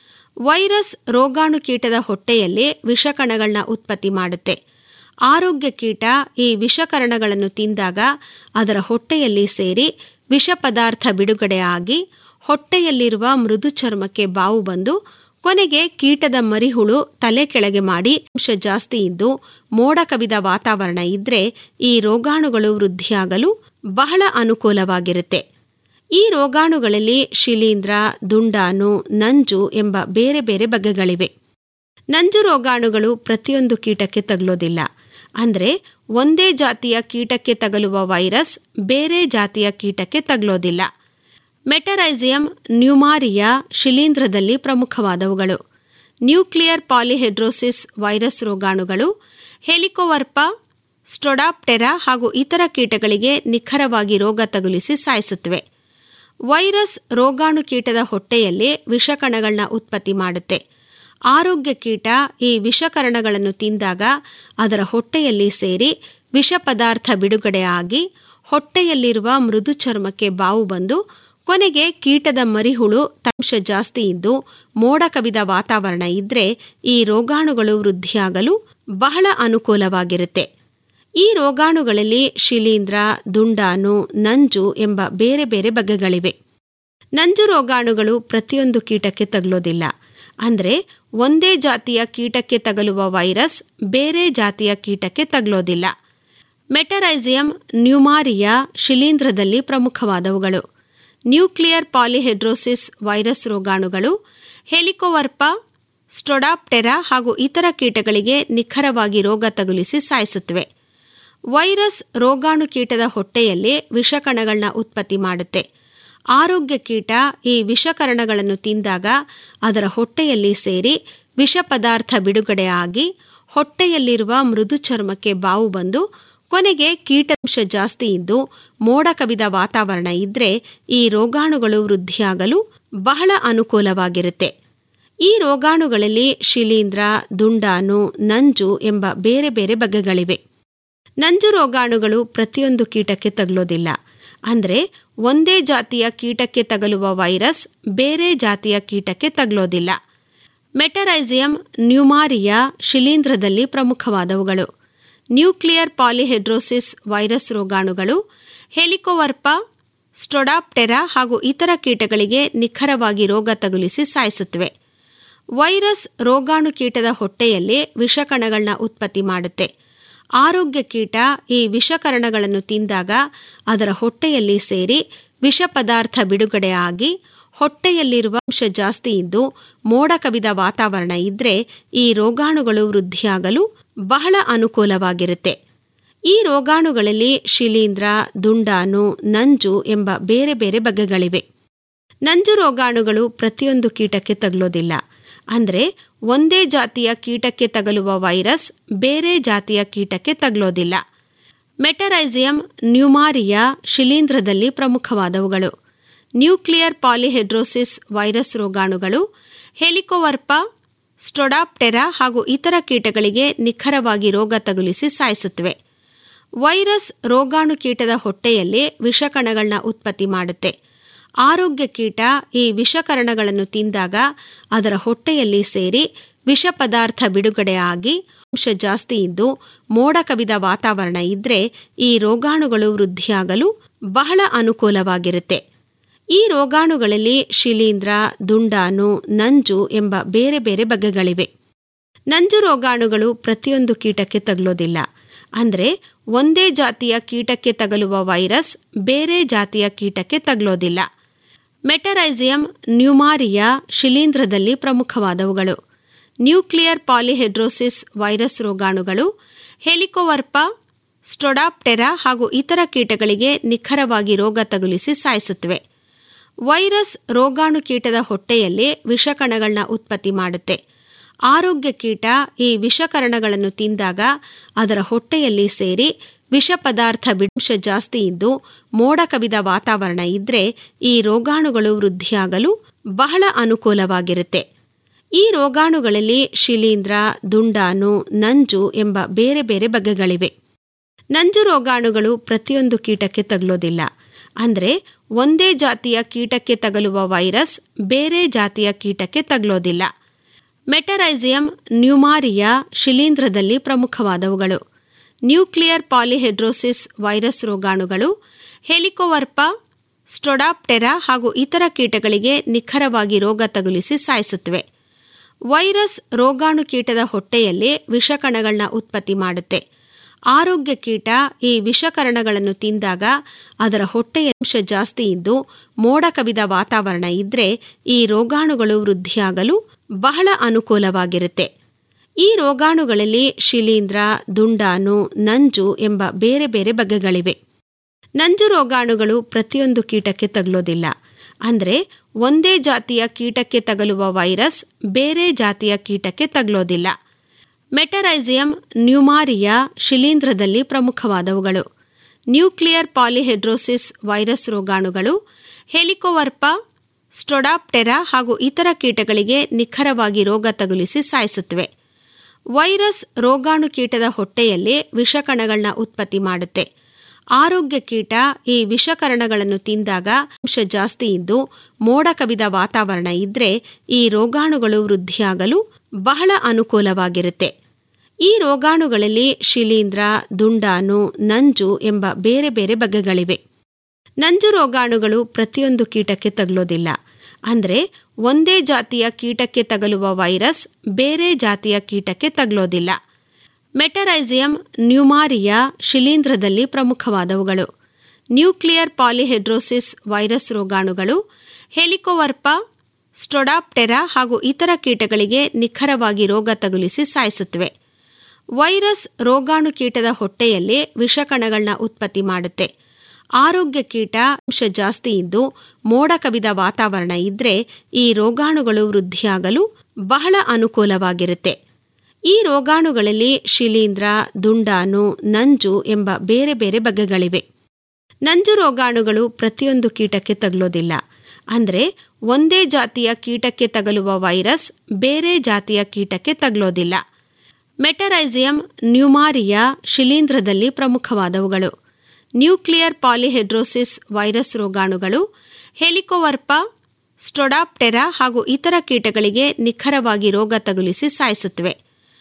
ವೈರಸ್ ರೋಗಾಣು ಕೀಟದ ಹೊಟ್ಟೆಯಲ್ಲಿ ವಿಷಕಣಗಳನ್ನ ಉತ್ಪತ್ತಿ ಮಾಡುತ್ತೆ ಆರೋಗ್ಯ ಕೀಟ ಈ ವಿಷಕರಣಗಳನ್ನು ತಿಂದಾಗ ಅದರ ಹೊಟ್ಟೆಯಲ್ಲಿ ಸೇರಿ ವಿಷ ಪದಾರ್ಥ ಬಿಡುಗಡೆ ಆಗಿ ಹೊಟ್ಟೆಯಲ್ಲಿರುವ ಮೃದು ಚರ್ಮಕ್ಕೆ ಬಾವು ಬಂದು ಕೊನೆಗೆ ಕೀಟದ ಮರಿಹುಳು ತಲೆ ಕೆಳಗೆ ಮಾಡಿ ಅಂಶ ಜಾಸ್ತಿ ಇದ್ದು ಮೋಡ ಕವಿದ ವಾತಾವರಣ ಇದ್ರೆ ಈ ರೋಗಾಣುಗಳು ವೃದ್ಧಿಯಾಗಲು ಬಹಳ ಅನುಕೂಲವಾಗಿರುತ್ತೆ ಈ ರೋಗಾಣುಗಳಲ್ಲಿ ಶಿಲೀಂಧ್ರ ದುಂಡಾಣು ನಂಜು ಎಂಬ ಬೇರೆ ಬೇರೆ ಬಗೆಗಳಿವೆ ನಂಜು ರೋಗಾಣುಗಳು ಪ್ರತಿಯೊಂದು ಕೀಟಕ್ಕೆ ತಗಲೋದಿಲ್ಲ ಅಂದ್ರೆ ಒಂದೇ ಜಾತಿಯ ಕೀಟಕ್ಕೆ ತಗಲುವ ವೈರಸ್ ಬೇರೆ ಜಾತಿಯ ಕೀಟಕ್ಕೆ ತಗಲೋದಿಲ್ಲ ಮೆಟರೈಸಿಯಂ ನ್ಯೂಮಾರಿಯಾ ಶಿಲೀಂಧ್ರದಲ್ಲಿ ಪ್ರಮುಖವಾದವುಗಳು ನ್ಯೂಕ್ಲಿಯರ್ ಪಾಲಿಹೆಡ್ರೋಸಿಸ್ ವೈರಸ್ ರೋಗಾಣುಗಳು ಹೆಲಿಕೋವರ್ಪ ಸ್ಟೊಡಾಪ್ಟೆರಾ ಹಾಗೂ ಇತರ ಕೀಟಗಳಿಗೆ ನಿಖರವಾಗಿ ರೋಗ ತಗುಲಿಸಿ ಸಾಯಿಸುತ್ತವೆ ವೈರಸ್ ರೋಗಾಣು ಕೀಟದ ಹೊಟ್ಟೆಯಲ್ಲಿ ವಿಷಕಣಗಳನ್ನ ಉತ್ಪತ್ತಿ ಮಾಡುತ್ತೆ ಆರೋಗ್ಯ ಕೀಟ ಈ ವಿಷಕರಣಗಳನ್ನು ತಿಂದಾಗ ಅದರ ಹೊಟ್ಟೆಯಲ್ಲಿ ಸೇರಿ ವಿಷ ಪದಾರ್ಥ ಬಿಡುಗಡೆ ಆಗಿ ಹೊಟ್ಟೆಯಲ್ಲಿರುವ ಮೃದು ಚರ್ಮಕ್ಕೆ ಬಾವು ಬಂದು ಕೊನೆಗೆ ಕೀಟದ ಮರಿಹುಳು ತಂಶ ಜಾಸ್ತಿ ಇದ್ದು ಮೋಡ ಕವಿದ ವಾತಾವರಣ ಇದ್ರೆ ಈ ರೋಗಾಣುಗಳು ವೃದ್ಧಿಯಾಗಲು ಬಹಳ ಅನುಕೂಲವಾಗಿರುತ್ತೆ ಈ ರೋಗಾಣುಗಳಲ್ಲಿ ಶಿಲೀಂಧ್ರ ದುಂಡಾಣು ನಂಜು ಎಂಬ ಬೇರೆ ಬೇರೆ ಬಗೆಗಳಿವೆ ನಂಜು ರೋಗಾಣುಗಳು ಪ್ರತಿಯೊಂದು ಕೀಟಕ್ಕೆ ತಗಲೋದಿಲ್ಲ ಅಂದ್ರೆ ಒಂದೇ ಜಾತಿಯ ಕೀಟಕ್ಕೆ ತಗಲುವ ವೈರಸ್ ಬೇರೆ ಜಾತಿಯ ಕೀಟಕ್ಕೆ ತಗಲೋದಿಲ್ಲ ಮೆಟರೈಸಿಯಂ ನ್ಯೂಮಾರಿಯಾ ಶಿಲೀಂಧ್ರದಲ್ಲಿ ಪ್ರಮುಖವಾದವುಗಳು ನ್ಯೂಕ್ಲಿಯರ್ ಪಾಲಿಹೆಡ್ರೋಸಿಸ್ ವೈರಸ್ ರೋಗಾಣುಗಳು ಹೆಲಿಕೋವರ್ಪ ಸ್ಟೊಡಾಪ್ಟೆರಾ ಹಾಗೂ ಇತರ ಕೀಟಗಳಿಗೆ ನಿಖರವಾಗಿ ರೋಗ ತಗುಲಿಸಿ ಸಾಯಿಸುತ್ತವೆ ವೈರಸ್ ರೋಗಾಣು ಕೀಟದ ಹೊಟ್ಟೆಯಲ್ಲಿ ವಿಷಕಣಗಳನ್ನ ಉತ್ಪತ್ತಿ ಮಾಡುತ್ತೆ ಆರೋಗ್ಯ ಕೀಟ ಈ ವಿಷಕರಣಗಳನ್ನು ತಿಂದಾಗ ಅದರ ಹೊಟ್ಟೆಯಲ್ಲಿ ಸೇರಿ ವಿಷ ಪದಾರ್ಥ ಬಿಡುಗಡೆ ಆಗಿ ಹೊಟ್ಟೆಯಲ್ಲಿರುವ ಮೃದು ಚರ್ಮಕ್ಕೆ ಬಾವು ಬಂದು ಕೊನೆಗೆ ಕೀಟಾಂಶ ಜಾಸ್ತಿ ಇದ್ದು ಮೋಡ ಕವಿದ ವಾತಾವರಣ ಇದ್ರೆ ಈ ರೋಗಾಣುಗಳು ವೃದ್ಧಿಯಾಗಲು ಬಹಳ ಅನುಕೂಲವಾಗಿರುತ್ತೆ ಈ ರೋಗಾಣುಗಳಲ್ಲಿ ಶಿಲೀಂಧ್ರ ದುಂಡಾಣು ನಂಜು ಎಂಬ ಬೇರೆ ಬೇರೆ ಬಗೆಗಳಿವೆ ನಂಜು ರೋಗಾಣುಗಳು ಪ್ರತಿಯೊಂದು ಕೀಟಕ್ಕೆ ತಗಲೋದಿಲ್ಲ ಅಂದ್ರೆ ಒಂದೇ ಜಾತಿಯ ಕೀಟಕ್ಕೆ ತಗಲುವ ವೈರಸ್ ಬೇರೆ ಜಾತಿಯ ಕೀಟಕ್ಕೆ ತಗಲೋದಿಲ್ಲ ಮೆಟರೈಸಿಯಂ ನ್ಯೂಮಾರಿಯಾ ಶಿಲೀಂಧ್ರದಲ್ಲಿ ಪ್ರಮುಖವಾದವುಗಳು ನ್ಯೂಕ್ಲಿಯರ್ ಪಾಲಿಹೆಡ್ರೋಸಿಸ್ ವೈರಸ್ ರೋಗಾಣುಗಳು ಹೆಲಿಕೋವರ್ಪ ಸ್ಟೊಡಾಪ್ಟೆರಾ ಹಾಗೂ ಇತರ ಕೀಟಗಳಿಗೆ ನಿಖರವಾಗಿ ರೋಗ ತಗುಲಿಸಿ ಸಾಯಿಸುತ್ತವೆ ವೈರಸ್ ರೋಗಾಣು ಕೀಟದ ಹೊಟ್ಟೆಯಲ್ಲಿ ವಿಷಕಣಗಳನ್ನ ಉತ್ಪತ್ತಿ ಮಾಡುತ್ತೆ ಆರೋಗ್ಯ ಕೀಟ ಈ ವಿಷಕರಣಗಳನ್ನು ತಿಂದಾಗ ಅದರ ಹೊಟ್ಟೆಯಲ್ಲಿ ಸೇರಿ ವಿಷ ಪದಾರ್ಥ ಬಿಡುಗಡೆ ಆಗಿ ಹೊಟ್ಟೆಯಲ್ಲಿರುವ ಅಂಶ ಜಾಸ್ತಿ ಇದ್ದು ಮೋಡ ಕವಿದ ವಾತಾವರಣ ಇದ್ರೆ ಈ ರೋಗಾಣುಗಳು ವೃದ್ಧಿಯಾಗಲು ಬಹಳ ಅನುಕೂಲವಾಗಿರುತ್ತೆ ಈ ರೋಗಾಣುಗಳಲ್ಲಿ ಶಿಲೀಂಧ್ರ ದುಂಡಾಣು ನಂಜು ಎಂಬ ಬೇರೆ ಬೇರೆ ಬಗೆಗಳಿವೆ ನಂಜು ರೋಗಾಣುಗಳು ಪ್ರತಿಯೊಂದು ಕೀಟಕ್ಕೆ ತಗಲೋದಿಲ್ಲ ಅಂದ್ರೆ ಒಂದೇ ಜಾತಿಯ ಕೀಟಕ್ಕೆ ತಗಲುವ ವೈರಸ್ ಬೇರೆ ಜಾತಿಯ ಕೀಟಕ್ಕೆ ತಗಲೋದಿಲ್ಲ ಮೆಟರೈಸಿಯಂ ನ್ಯೂಮಾರಿಯಾ ಶಿಲೀಂಧ್ರದಲ್ಲಿ ಪ್ರಮುಖವಾದವುಗಳು ನ್ಯೂಕ್ಲಿಯರ್ ಪಾಲಿಹೆಡ್ರೋಸಿಸ್ ವೈರಸ್ ರೋಗಾಣುಗಳು ಹೆಲಿಕೋವರ್ಪ ಸ್ಟೊಡಾಪ್ಟೆರಾ ಹಾಗೂ ಇತರ ಕೀಟಗಳಿಗೆ ನಿಖರವಾಗಿ ರೋಗ ತಗುಲಿಸಿ ಸಾಯಿಸುತ್ತವೆ ವೈರಸ್ ರೋಗಾಣು ಕೀಟದ ಹೊಟ್ಟೆಯಲ್ಲಿ ವಿಷಕಣಗಳನ್ನ ಉತ್ಪತ್ತಿ ಮಾಡುತ್ತೆ ಆರೋಗ್ಯ ಕೀಟ ಈ ವಿಷಕರಣಗಳನ್ನು ತಿಂದಾಗ ಅದರ ಹೊಟ್ಟೆಯಲ್ಲಿ ಸೇರಿ ವಿಷ ಪದಾರ್ಥ ಬಿಡುಗಡೆ ಆಗಿ ಅಂಶ ಜಾಸ್ತಿ ಇದ್ದು ಮೋಡ ಕವಿದ ವಾತಾವರಣ ಇದ್ರೆ ಈ ರೋಗಾಣುಗಳು ವೃದ್ಧಿಯಾಗಲು ಬಹಳ ಅನುಕೂಲವಾಗಿರುತ್ತೆ ಈ ರೋಗಾಣುಗಳಲ್ಲಿ ಶಿಲೀಂಧ್ರ ದುಂಡಾಣು ನಂಜು ಎಂಬ ಬೇರೆ ಬೇರೆ ಬಗೆಗಳಿವೆ ನಂಜು ರೋಗಾಣುಗಳು ಪ್ರತಿಯೊಂದು ಕೀಟಕ್ಕೆ ತಗಲೋದಿಲ್ಲ ಅಂದರೆ ಒಂದೇ ಜಾತಿಯ ಕೀಟಕ್ಕೆ ತಗಲುವ ವೈರಸ್ ಬೇರೆ ಜಾತಿಯ ಕೀಟಕ್ಕೆ ತಗಲೋದಿಲ್ಲ ಮೆಟರೈಸಿಯಂ ನ್ಯೂಮಾರಿಯಾ ಶಿಲೀಂಧ್ರದಲ್ಲಿ ಪ್ರಮುಖವಾದವುಗಳು ನ್ಯೂಕ್ಲಿಯರ್ ಪಾಲಿಹೆಡ್ರೋಸಿಸ್ ವೈರಸ್ ರೋಗಾಣುಗಳು ಹೆಲಿಕೋವರ್ಪ ಸ್ಟೊಡಾಪ್ಟೆರಾ ಹಾಗೂ ಇತರ ಕೀಟಗಳಿಗೆ ನಿಖರವಾಗಿ ರೋಗ ತಗುಲಿಸಿ ಸಾಯಿಸುತ್ತವೆ ವೈರಸ್ ರೋಗಾಣು ಕೀಟದ ಹೊಟ್ಟೆಯಲ್ಲಿ ವಿಷಕಣಗಳನ್ನ ಉತ್ಪತ್ತಿ ಮಾಡುತ್ತೆ ಆರೋಗ್ಯ ಕೀಟ ಈ ವಿಷಕರಣಗಳನ್ನು ತಿಂದಾಗ ಅದರ ಹೊಟ್ಟೆಯಲ್ಲಿ ಸೇರಿ ವಿಷ ಪದಾರ್ಥ ಬಿಡುಂಶ ಜಾಸ್ತಿ ಇದ್ದು ಮೋಡ ಕವಿದ ವಾತಾವರಣ ಇದ್ರೆ ಈ ರೋಗಾಣುಗಳು ವೃದ್ಧಿಯಾಗಲು ಬಹಳ ಅನುಕೂಲವಾಗಿರುತ್ತೆ ಈ ರೋಗಾಣುಗಳಲ್ಲಿ ಶಿಲೀಂಧ್ರ ದುಂಡಾನು ನಂಜು ಎಂಬ ಬೇರೆ ಬೇರೆ ಬಗೆಗಳಿವೆ ನಂಜು ರೋಗಾಣುಗಳು ಪ್ರತಿಯೊಂದು ಕೀಟಕ್ಕೆ ತಗಲೋದಿಲ್ಲ ಅಂದರೆ ಒಂದೇ ಜಾತಿಯ ಕೀಟಕ್ಕೆ ತಗಲುವ ವೈರಸ್ ಬೇರೆ ಜಾತಿಯ ಕೀಟಕ್ಕೆ ತಗಲೋದಿಲ್ಲ ಮೆಟರೈಸಿಯಂ ನ್ಯೂಮಾರಿಯಾ ಶಿಲೀಂಧ್ರದಲ್ಲಿ ಪ್ರಮುಖವಾದವುಗಳು ನ್ಯೂಕ್ಲಿಯರ್ ಪಾಲಿಹೆಡ್ರೋಸಿಸ್ ವೈರಸ್ ರೋಗಾಣುಗಳು ಹೆಲಿಕೋವರ್ಪ ಸ್ಟೊಡಾಪ್ಟೆರಾ ಹಾಗೂ ಇತರ ಕೀಟಗಳಿಗೆ ನಿಖರವಾಗಿ ರೋಗ ತಗುಲಿಸಿ ಸಾಯಿಸುತ್ತವೆ ವೈರಸ್ ರೋಗಾಣು ಕೀಟದ ಹೊಟ್ಟೆಯಲ್ಲಿ ವಿಷಕಣಗಳನ್ನ ಉತ್ಪತ್ತಿ ಮಾಡುತ್ತೆ ಆರೋಗ್ಯ ಕೀಟ ಈ ವಿಷಕರಣಗಳನ್ನು ತಿಂದಾಗ ಅದರ ಹೊಟ್ಟೆಯ ಅಂಶ ಜಾಸ್ತಿ ಇದ್ದು ಮೋಡ ಕವಿದ ವಾತಾವರಣ ಇದ್ರೆ ಈ ರೋಗಾಣುಗಳು ವೃದ್ಧಿಯಾಗಲು ಬಹಳ ಅನುಕೂಲವಾಗಿರುತ್ತೆ ಈ ರೋಗಾಣುಗಳಲ್ಲಿ ಶಿಲೀಂಧ್ರ ದುಂಡಾನು ನಂಜು ಎಂಬ ಬೇರೆ ಬೇರೆ ಬಗೆಗಳಿವೆ ನಂಜು ರೋಗಾಣುಗಳು ಪ್ರತಿಯೊಂದು ಕೀಟಕ್ಕೆ ತಗಲೋದಿಲ್ಲ ಅಂದರೆ ಒಂದೇ ಜಾತಿಯ ಕೀಟಕ್ಕೆ ತಗಲುವ ವೈರಸ್ ಬೇರೆ ಜಾತಿಯ ಕೀಟಕ್ಕೆ ತಗಲೋದಿಲ್ಲ ಮೆಟರೈಸಿಯಂ ನ್ಯೂಮಾರಿಯಾ ಶಿಲೀಂಧ್ರದಲ್ಲಿ ಪ್ರಮುಖವಾದವುಗಳು ನ್ಯೂಕ್ಲಿಯರ್ ಪಾಲಿಹೆಡ್ರೋಸಿಸ್ ವೈರಸ್ ರೋಗಾಣುಗಳು ಹೆಲಿಕೋವರ್ಪ ಸ್ಟೊಡಾಪ್ಟೆರಾ ಹಾಗೂ ಇತರ ಕೀಟಗಳಿಗೆ ನಿಖರವಾಗಿ ರೋಗ ತಗುಲಿಸಿ ಸಾಯಿಸುತ್ತವೆ ವೈರಸ್ ರೋಗಾಣು ಕೀಟದ ಹೊಟ್ಟೆಯಲ್ಲಿ ವಿಷಕಣಗಳನ್ನ ಉತ್ಪತ್ತಿ ಮಾಡುತ್ತೆ ಆರೋಗ್ಯ ಕೀಟ ಈ ವಿಷಕರಣಗಳನ್ನು ತಿಂದಾಗ ಅಂಶ ಜಾಸ್ತಿ ಇದ್ದು ಮೋಡ ಕವಿದ ವಾತಾವರಣ ಇದ್ರೆ ಈ ರೋಗಾಣುಗಳು ವೃದ್ಧಿಯಾಗಲು ಬಹಳ ಅನುಕೂಲವಾಗಿರುತ್ತೆ ಈ ರೋಗಾಣುಗಳಲ್ಲಿ ಶಿಲೀಂಧ್ರ ದುಂಡಾನು ನಂಜು ಎಂಬ ಬೇರೆ ಬೇರೆ ಬಗೆಗಳಿವೆ ನಂಜು ರೋಗಾಣುಗಳು ಪ್ರತಿಯೊಂದು ಕೀಟಕ್ಕೆ ತಗಲೋದಿಲ್ಲ ಅಂದರೆ ಒಂದೇ ಜಾತಿಯ ಕೀಟಕ್ಕೆ ತಗಲುವ ವೈರಸ್ ಬೇರೆ ಜಾತಿಯ ಕೀಟಕ್ಕೆ ತಗಲೋದಿಲ್ಲ ಮೆಟರೈಸಿಯಂ ನ್ಯೂಮಾರಿಯಾ ಶಿಲೀಂಧ್ರದಲ್ಲಿ ಪ್ರಮುಖವಾದವುಗಳು ನ್ಯೂಕ್ಲಿಯರ್ ಪಾಲಿಹೆಡ್ರೋಸಿಸ್ ವೈರಸ್ ರೋಗಾಣುಗಳು ಹೆಲಿಕೋವರ್ಪ ಸ್ಟೊಡಾಪ್ಟೆರಾ ಹಾಗೂ ಇತರ ಕೀಟಗಳಿಗೆ ನಿಖರವಾಗಿ ರೋಗ ತಗುಲಿಸಿ ಸಾಯಿಸುತ್ತವೆ ವೈರಸ್ ರೋಗಾಣು ಕೀಟದ ಹೊಟ್ಟೆಯಲ್ಲಿ ವಿಷಕಣಗಳನ್ನ ಉತ್ಪತ್ತಿ ಮಾಡುತ್ತೆ ಆರೋಗ್ಯ ಕೀಟ ಅಂಶ ಜಾಸ್ತಿ ಇದ್ದು ಮೋಡ ಕವಿದ ವಾತಾವರಣ ಇದ್ರೆ ಈ ರೋಗಾಣುಗಳು ವೃದ್ಧಿಯಾಗಲು ಬಹಳ ಅನುಕೂಲವಾಗಿರುತ್ತೆ ಈ ರೋಗಾಣುಗಳಲ್ಲಿ ಶಿಲೀಂಧ್ರ ದುಂಡಾನು ನಂಜು ಎಂಬ ಬೇರೆ ಬೇರೆ ಬಗೆಗಳಿವೆ ನಂಜು ರೋಗಾಣುಗಳು ಪ್ರತಿಯೊಂದು ಕೀಟಕ್ಕೆ ತಗಲೋದಿಲ್ಲ ಅಂದರೆ ಒಂದೇ ಜಾತಿಯ ಕೀಟಕ್ಕೆ ತಗಲುವ ವೈರಸ್ ಬೇರೆ ಜಾತಿಯ ಕೀಟಕ್ಕೆ ತಗಲೋದಿಲ್ಲ ಮೆಟರೈಸಿಯಂ ನ್ಯೂಮಾರಿಯಾ ಶಿಲೀಂಧ್ರದಲ್ಲಿ ಪ್ರಮುಖವಾದವುಗಳು ನ್ಯೂಕ್ಲಿಯರ್ ಪಾಲಿಹೆಡ್ರೋಸಿಸ್ ವೈರಸ್ ರೋಗಾಣುಗಳು ಹೆಲಿಕೋವರ್ಪ ಸ್ಟೊಡಾಪ್ಟೆರಾ ಹಾಗೂ ಇತರ ಕೀಟಗಳಿಗೆ ನಿಖರವಾಗಿ ರೋಗ ತಗುಲಿಸಿ ಸಾಯಿಸುತ್ತವೆ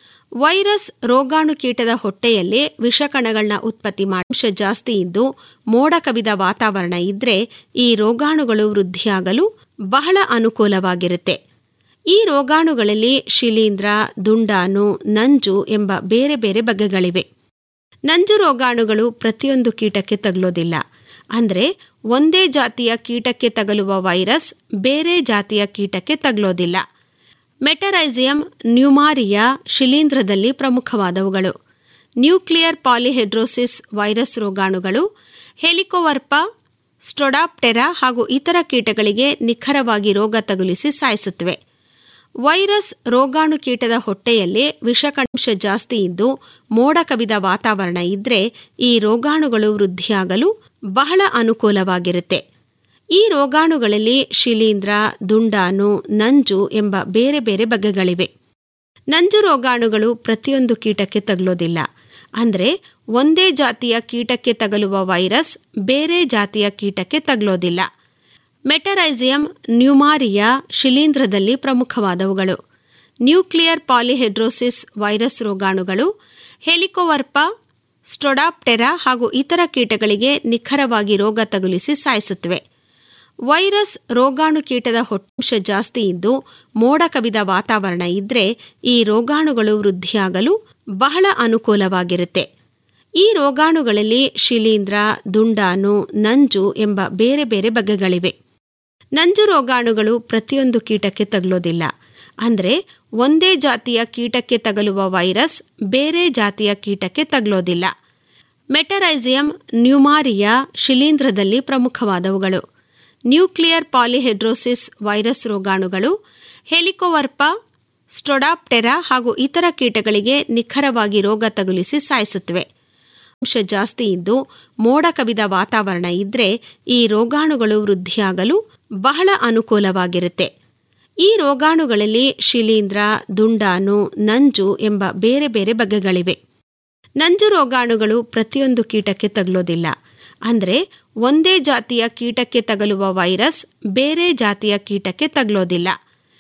ವೈರಸ್ ರೋಗಾಣು ಕೀಟದ ಹೊಟ್ಟೆಯಲ್ಲಿ ವಿಷಕಣಗಳನ್ನ ಉತ್ಪತ್ತಿ ಮಾಡಿ ಅಂಶ ಜಾಸ್ತಿ ಇದ್ದು ಮೋಡ ಕವಿದ ವಾತಾವರಣ ಇದ್ರೆ ಈ ರೋಗಾಣುಗಳು ವೃದ್ಧಿಯಾಗಲು ಬಹಳ ಅನುಕೂಲವಾಗಿರುತ್ತೆ ಈ ರೋಗಾಣುಗಳಲ್ಲಿ ಶಿಲೀಂಧ್ರ ದುಂಡಾನು ನಂಜು ಎಂಬ ಬೇರೆ ಬೇರೆ ಬಗೆಗಳಿವೆ ನಂಜು ರೋಗಾಣುಗಳು ಪ್ರತಿಯೊಂದು ಕೀಟಕ್ಕೆ ತಗಲೋದಿಲ್ಲ ಅಂದರೆ ಒಂದೇ ಜಾತಿಯ ಕೀಟಕ್ಕೆ ತಗಲುವ ವೈರಸ್ ಬೇರೆ ಜಾತಿಯ ಕೀಟಕ್ಕೆ ತಗಲೋದಿಲ್ಲ ಮೆಟರೈಸಿಯಂ ನ್ಯೂಮಾರಿಯಾ ಶಿಲೀಂಧ್ರದಲ್ಲಿ ಪ್ರಮುಖವಾದವುಗಳು ನ್ಯೂಕ್ಲಿಯರ್ ಪಾಲಿಹೆಡ್ರೋಸಿಸ್ ವೈರಸ್ ರೋಗಾಣುಗಳು ಹೆಲಿಕೋವರ್ಪ ಸ್ಟೊಡಾಪ್ಟೆರಾ ಹಾಗೂ ಇತರ ಕೀಟಗಳಿಗೆ ನಿಖರವಾಗಿ ರೋಗ ತಗುಲಿಸಿ ಸಾಯಿಸುತ್ತವೆ ವೈರಸ್ ರೋಗಾಣು ಕೀಟದ ಹೊಟ್ಟೆಯಲ್ಲಿ ವಿಷಕಂಶ ಜಾಸ್ತಿ ಇದ್ದು ಮೋಡ ಕವಿದ ವಾತಾವರಣ ಇದ್ರೆ ಈ ರೋಗಾಣುಗಳು ವೃದ್ಧಿಯಾಗಲು ಬಹಳ ಅನುಕೂಲವಾಗಿರುತ್ತೆ ಈ ರೋಗಾಣುಗಳಲ್ಲಿ ಶಿಲೀಂಧ್ರ ದುಂಡಾನು ನಂಜು ಎಂಬ ಬೇರೆ ಬೇರೆ ಬಗೆಗಳಿವೆ ನಂಜು ರೋಗಾಣುಗಳು ಪ್ರತಿಯೊಂದು ಕೀಟಕ್ಕೆ ತಗಲೋದಿಲ್ಲ ಅಂದರೆ ಒಂದೇ ಜಾತಿಯ ಕೀಟಕ್ಕೆ ತಗಲುವ ವೈರಸ್ ಬೇರೆ ಜಾತಿಯ ಕೀಟಕ್ಕೆ ತಗಲೋದಿಲ್ಲ ಮೆಟರೈಸಿಯಂ ನ್ಯೂಮಾರಿಯಾ ಶಿಲೀಂಧ್ರದಲ್ಲಿ ಪ್ರಮುಖವಾದವುಗಳು ನ್ಯೂಕ್ಲಿಯರ್ ಪಾಲಿಹೆಡ್ರೋಸಿಸ್ ವೈರಸ್ ರೋಗಾಣುಗಳು ಹೆಲಿಕೋವರ್ಪ ಸ್ಟೊಡಾಪ್ಟೆರಾ ಹಾಗೂ ಇತರ ಕೀಟಗಳಿಗೆ ನಿಖರವಾಗಿ ರೋಗ ತಗುಲಿಸಿ ಸಾಯಿಸುತ್ತವೆ ವೈರಸ್ ರೋಗಾಣು ಕೀಟದ ಹೊಟ್ಟಂಶ ಜಾಸ್ತಿ ಇದ್ದು ಮೋಡ ಕವಿದ ವಾತಾವರಣ ಇದ್ರೆ ಈ ರೋಗಾಣುಗಳು ವೃದ್ಧಿಯಾಗಲು ಬಹಳ ಅನುಕೂಲವಾಗಿರುತ್ತೆ ಈ ರೋಗಾಣುಗಳಲ್ಲಿ ಶಿಲೀಂಧ್ರ ದುಂಡಾಣು ನಂಜು ಎಂಬ ಬೇರೆ ಬೇರೆ ಬಗೆಗಳಿವೆ ನಂಜು ರೋಗಾಣುಗಳು ಪ್ರತಿಯೊಂದು ಕೀಟಕ್ಕೆ ತಗಲೋದಿಲ್ಲ ಅಂದ್ರೆ ಒಂದೇ ಜಾತಿಯ ಕೀಟಕ್ಕೆ ತಗಲುವ ವೈರಸ್ ಬೇರೆ ಜಾತಿಯ ಕೀಟಕ್ಕೆ ತಗಲೋದಿಲ್ಲ ಮೆಟರೈಸಿಯಂ ನ್ಯೂಮಾರಿಯಾ ಶಿಲೀಂಧ್ರದಲ್ಲಿ ಪ್ರಮುಖವಾದವುಗಳು ನ್ಯೂಕ್ಲಿಯರ್ ಪಾಲಿಹೆಡ್ರೋಸಿಸ್ ವೈರಸ್ ರೋಗಾಣುಗಳು ಹೆಲಿಕೋವರ್ಪ ಸ್ಟೊಡಾಪ್ಟೆರಾ ಹಾಗೂ ಇತರ ಕೀಟಗಳಿಗೆ ನಿಖರವಾಗಿ ರೋಗ ತಗುಲಿಸಿ ಸಾಯಿಸುತ್ತವೆ ಅಂಶ ಜಾಸ್ತಿ ಇದ್ದು ಮೋಡ ಕವಿದ ವಾತಾವರಣ ಇದ್ರೆ ಈ ರೋಗಾಣುಗಳು ವೃದ್ಧಿಯಾಗಲು ಬಹಳ ಅನುಕೂಲವಾಗಿರುತ್ತೆ ಈ ರೋಗಾಣುಗಳಲ್ಲಿ ಶಿಲೀಂಧ್ರ ದುಂಡಾಣು ನಂಜು ಎಂಬ ಬೇರೆ ಬೇರೆ ಬಗೆಗಳಿವೆ ನಂಜು ರೋಗಾಣುಗಳು ಪ್ರತಿಯೊಂದು ಕೀಟಕ್ಕೆ ತಗಲೋದಿಲ್ಲ ಅಂದ್ರೆ ಒಂದೇ ಜಾತಿಯ ಕೀಟಕ್ಕೆ ತಗಲುವ ವೈರಸ್ ಬೇರೆ ಜಾತಿಯ ಕೀಟಕ್ಕೆ ತಗಲೋದಿಲ್ಲ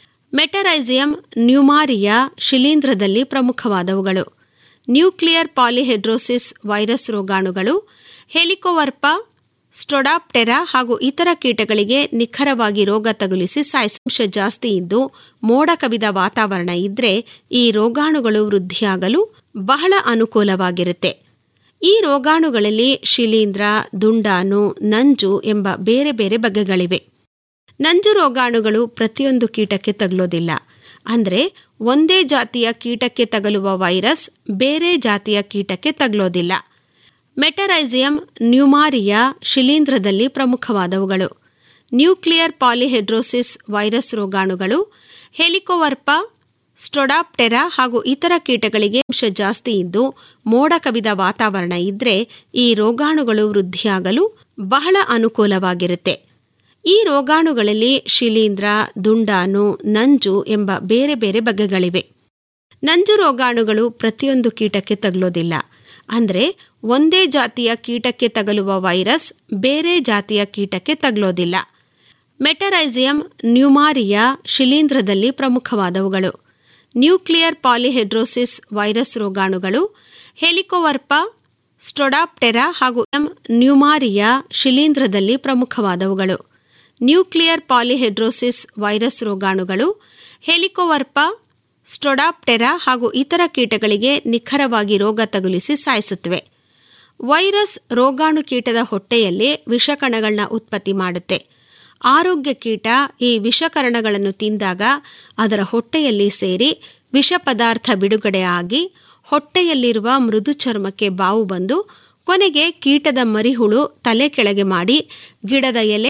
ಮೆಟರೈಸಿಯಂ ನ್ಯೂಮಾರಿಯಾ ಶಿಲೀಂಧ್ರದಲ್ಲಿ ಪ್ರಮುಖವಾದವುಗಳು ನ್ಯೂಕ್ಲಿಯರ್ ಪಾಲಿಹೆಡ್ರೋಸಿಸ್ ವೈರಸ್ ರೋಗಾಣುಗಳು ಹೆಲಿಕೋವರ್ಪ ಸ್ಟೊಡಾಪ್ಟೆರಾ ಹಾಗೂ ಇತರ ಕೀಟಗಳಿಗೆ ನಿಖರವಾಗಿ ರೋಗ ತಗುಲಿಸಿ ಸಾಯಿಸಂಶ ಜಾಸ್ತಿ ಇದ್ದು ಮೋಡ ಕವಿದ ವಾತಾವರಣ ಇದ್ರೆ ಈ ರೋಗಾಣುಗಳು ವೃದ್ಧಿಯಾಗಲು ಬಹಳ ಅನುಕೂಲವಾಗಿರುತ್ತೆ ಈ ರೋಗಾಣುಗಳಲ್ಲಿ ಶಿಲೀಂಧ್ರ ದುಂಡಾಣು ನಂಜು ಎಂಬ ಬೇರೆ ಬೇರೆ ಬಗೆಗಳಿವೆ ನಂಜು ರೋಗಾಣುಗಳು ಪ್ರತಿಯೊಂದು ಕೀಟಕ್ಕೆ ತಗಲೋದಿಲ್ಲ ಅಂದ್ರೆ ಒಂದೇ ಜಾತಿಯ ಕೀಟಕ್ಕೆ ತಗಲುವ ವೈರಸ್ ಬೇರೆ ಜಾತಿಯ ಕೀಟಕ್ಕೆ ತಗಲೋದಿಲ್ಲ ಮೆಟರೈಸಿಯಂ ನ್ಯೂಮಾರಿಯಾ ಶಿಲೀಂಧ್ರದಲ್ಲಿ ಪ್ರಮುಖವಾದವುಗಳು ನ್ಯೂಕ್ಲಿಯರ್ ಪಾಲಿಹೆಡ್ರೋಸಿಸ್ ವೈರಸ್ ರೋಗಾಣುಗಳು ಹೆಲಿಕೋವರ್ಪ ಸ್ಟೊಡಾಪ್ಟೆರಾ ಹಾಗೂ ಇತರ ಕೀಟಗಳಿಗೆ ಅಂಶ ಜಾಸ್ತಿ ಇದ್ದು ಮೋಡ ಕವಿದ ವಾತಾವರಣ ಇದ್ರೆ ಈ ರೋಗಾಣುಗಳು ವೃದ್ಧಿಯಾಗಲು ಬಹಳ ಅನುಕೂಲವಾಗಿರುತ್ತೆ ಈ ರೋಗಾಣುಗಳಲ್ಲಿ ಶಿಲೀಂಧ್ರ ದುಂಡಾಣು ನಂಜು ಎಂಬ ಬೇರೆ ಬೇರೆ ಬಗೆಗಳಿವೆ ನಂಜು ರೋಗಾಣುಗಳು ಪ್ರತಿಯೊಂದು ಕೀಟಕ್ಕೆ ತಗಲೋದಿಲ್ಲ ಅಂದ್ರೆ ಒಂದೇ ಜಾತಿಯ ಕೀಟಕ್ಕೆ ತಗಲುವ ವೈರಸ್ ಬೇರೆ ಜಾತಿಯ ಕೀಟಕ್ಕೆ ತಗಲೋದಿಲ್ಲ ಮೆಟರೈಸಿಯಂ ನ್ಯೂಮಾರಿಯಾ ಶಿಲೀಂಧ್ರದಲ್ಲಿ ಪ್ರಮುಖವಾದವುಗಳು ನ್ಯೂಕ್ಲಿಯರ್ ಪಾಲಿಹೆಡ್ರೋಸಿಸ್ ವೈರಸ್ ರೋಗಾಣುಗಳು ಹೆಲಿಕೋವರ್ಪ ಸ್ಟೊಡಾಪ್ಟೆರಾ ಹಾಗೂ ಎಂ ನ್ಯೂಮಾರಿಯಾ ಶಿಲೀಂಧ್ರದಲ್ಲಿ ಪ್ರಮುಖವಾದವುಗಳು ನ್ಯೂಕ್ಲಿಯರ್ ಪಾಲಿಹೆಡ್ರೋಸಿಸ್ ವೈರಸ್ ರೋಗಾಣುಗಳು ಹೆಲಿಕೋವರ್ಪ ಸ್ಟೊಡಾಪ್ಟೆರಾ ಹಾಗೂ ಇತರ ಕೀಟಗಳಿಗೆ ನಿಖರವಾಗಿ ರೋಗ ತಗುಲಿಸಿ ಸಾಯಿಸುತ್ತವೆ ವೈರಸ್ ರೋಗಾಣು ಕೀಟದ ಹೊಟ್ಟೆಯಲ್ಲಿ ವಿಷಕಣಗಳನ್ನ ಉತ್ಪತ್ತಿ ಮಾಡುತ್ತೆ ಆರೋಗ್ಯ ಕೀಟ ಈ ವಿಷಕರಣಗಳನ್ನು ತಿಂದಾಗ ಅದರ ಹೊಟ್ಟೆಯಲ್ಲಿ ಸೇರಿ ವಿಷ ಪದಾರ್ಥ ಬಿಡುಗಡೆ ಆಗಿ ಹೊಟ್ಟೆಯಲ್ಲಿರುವ ಮೃದು ಚರ್ಮಕ್ಕೆ ಬಾವು ಬಂದು ಕೊನೆಗೆ ಕೀಟದ ಮರಿಹುಳು ತಲೆ ಕೆಳಗೆ ಮಾಡಿ ಗಿಡದ ಎಲೆ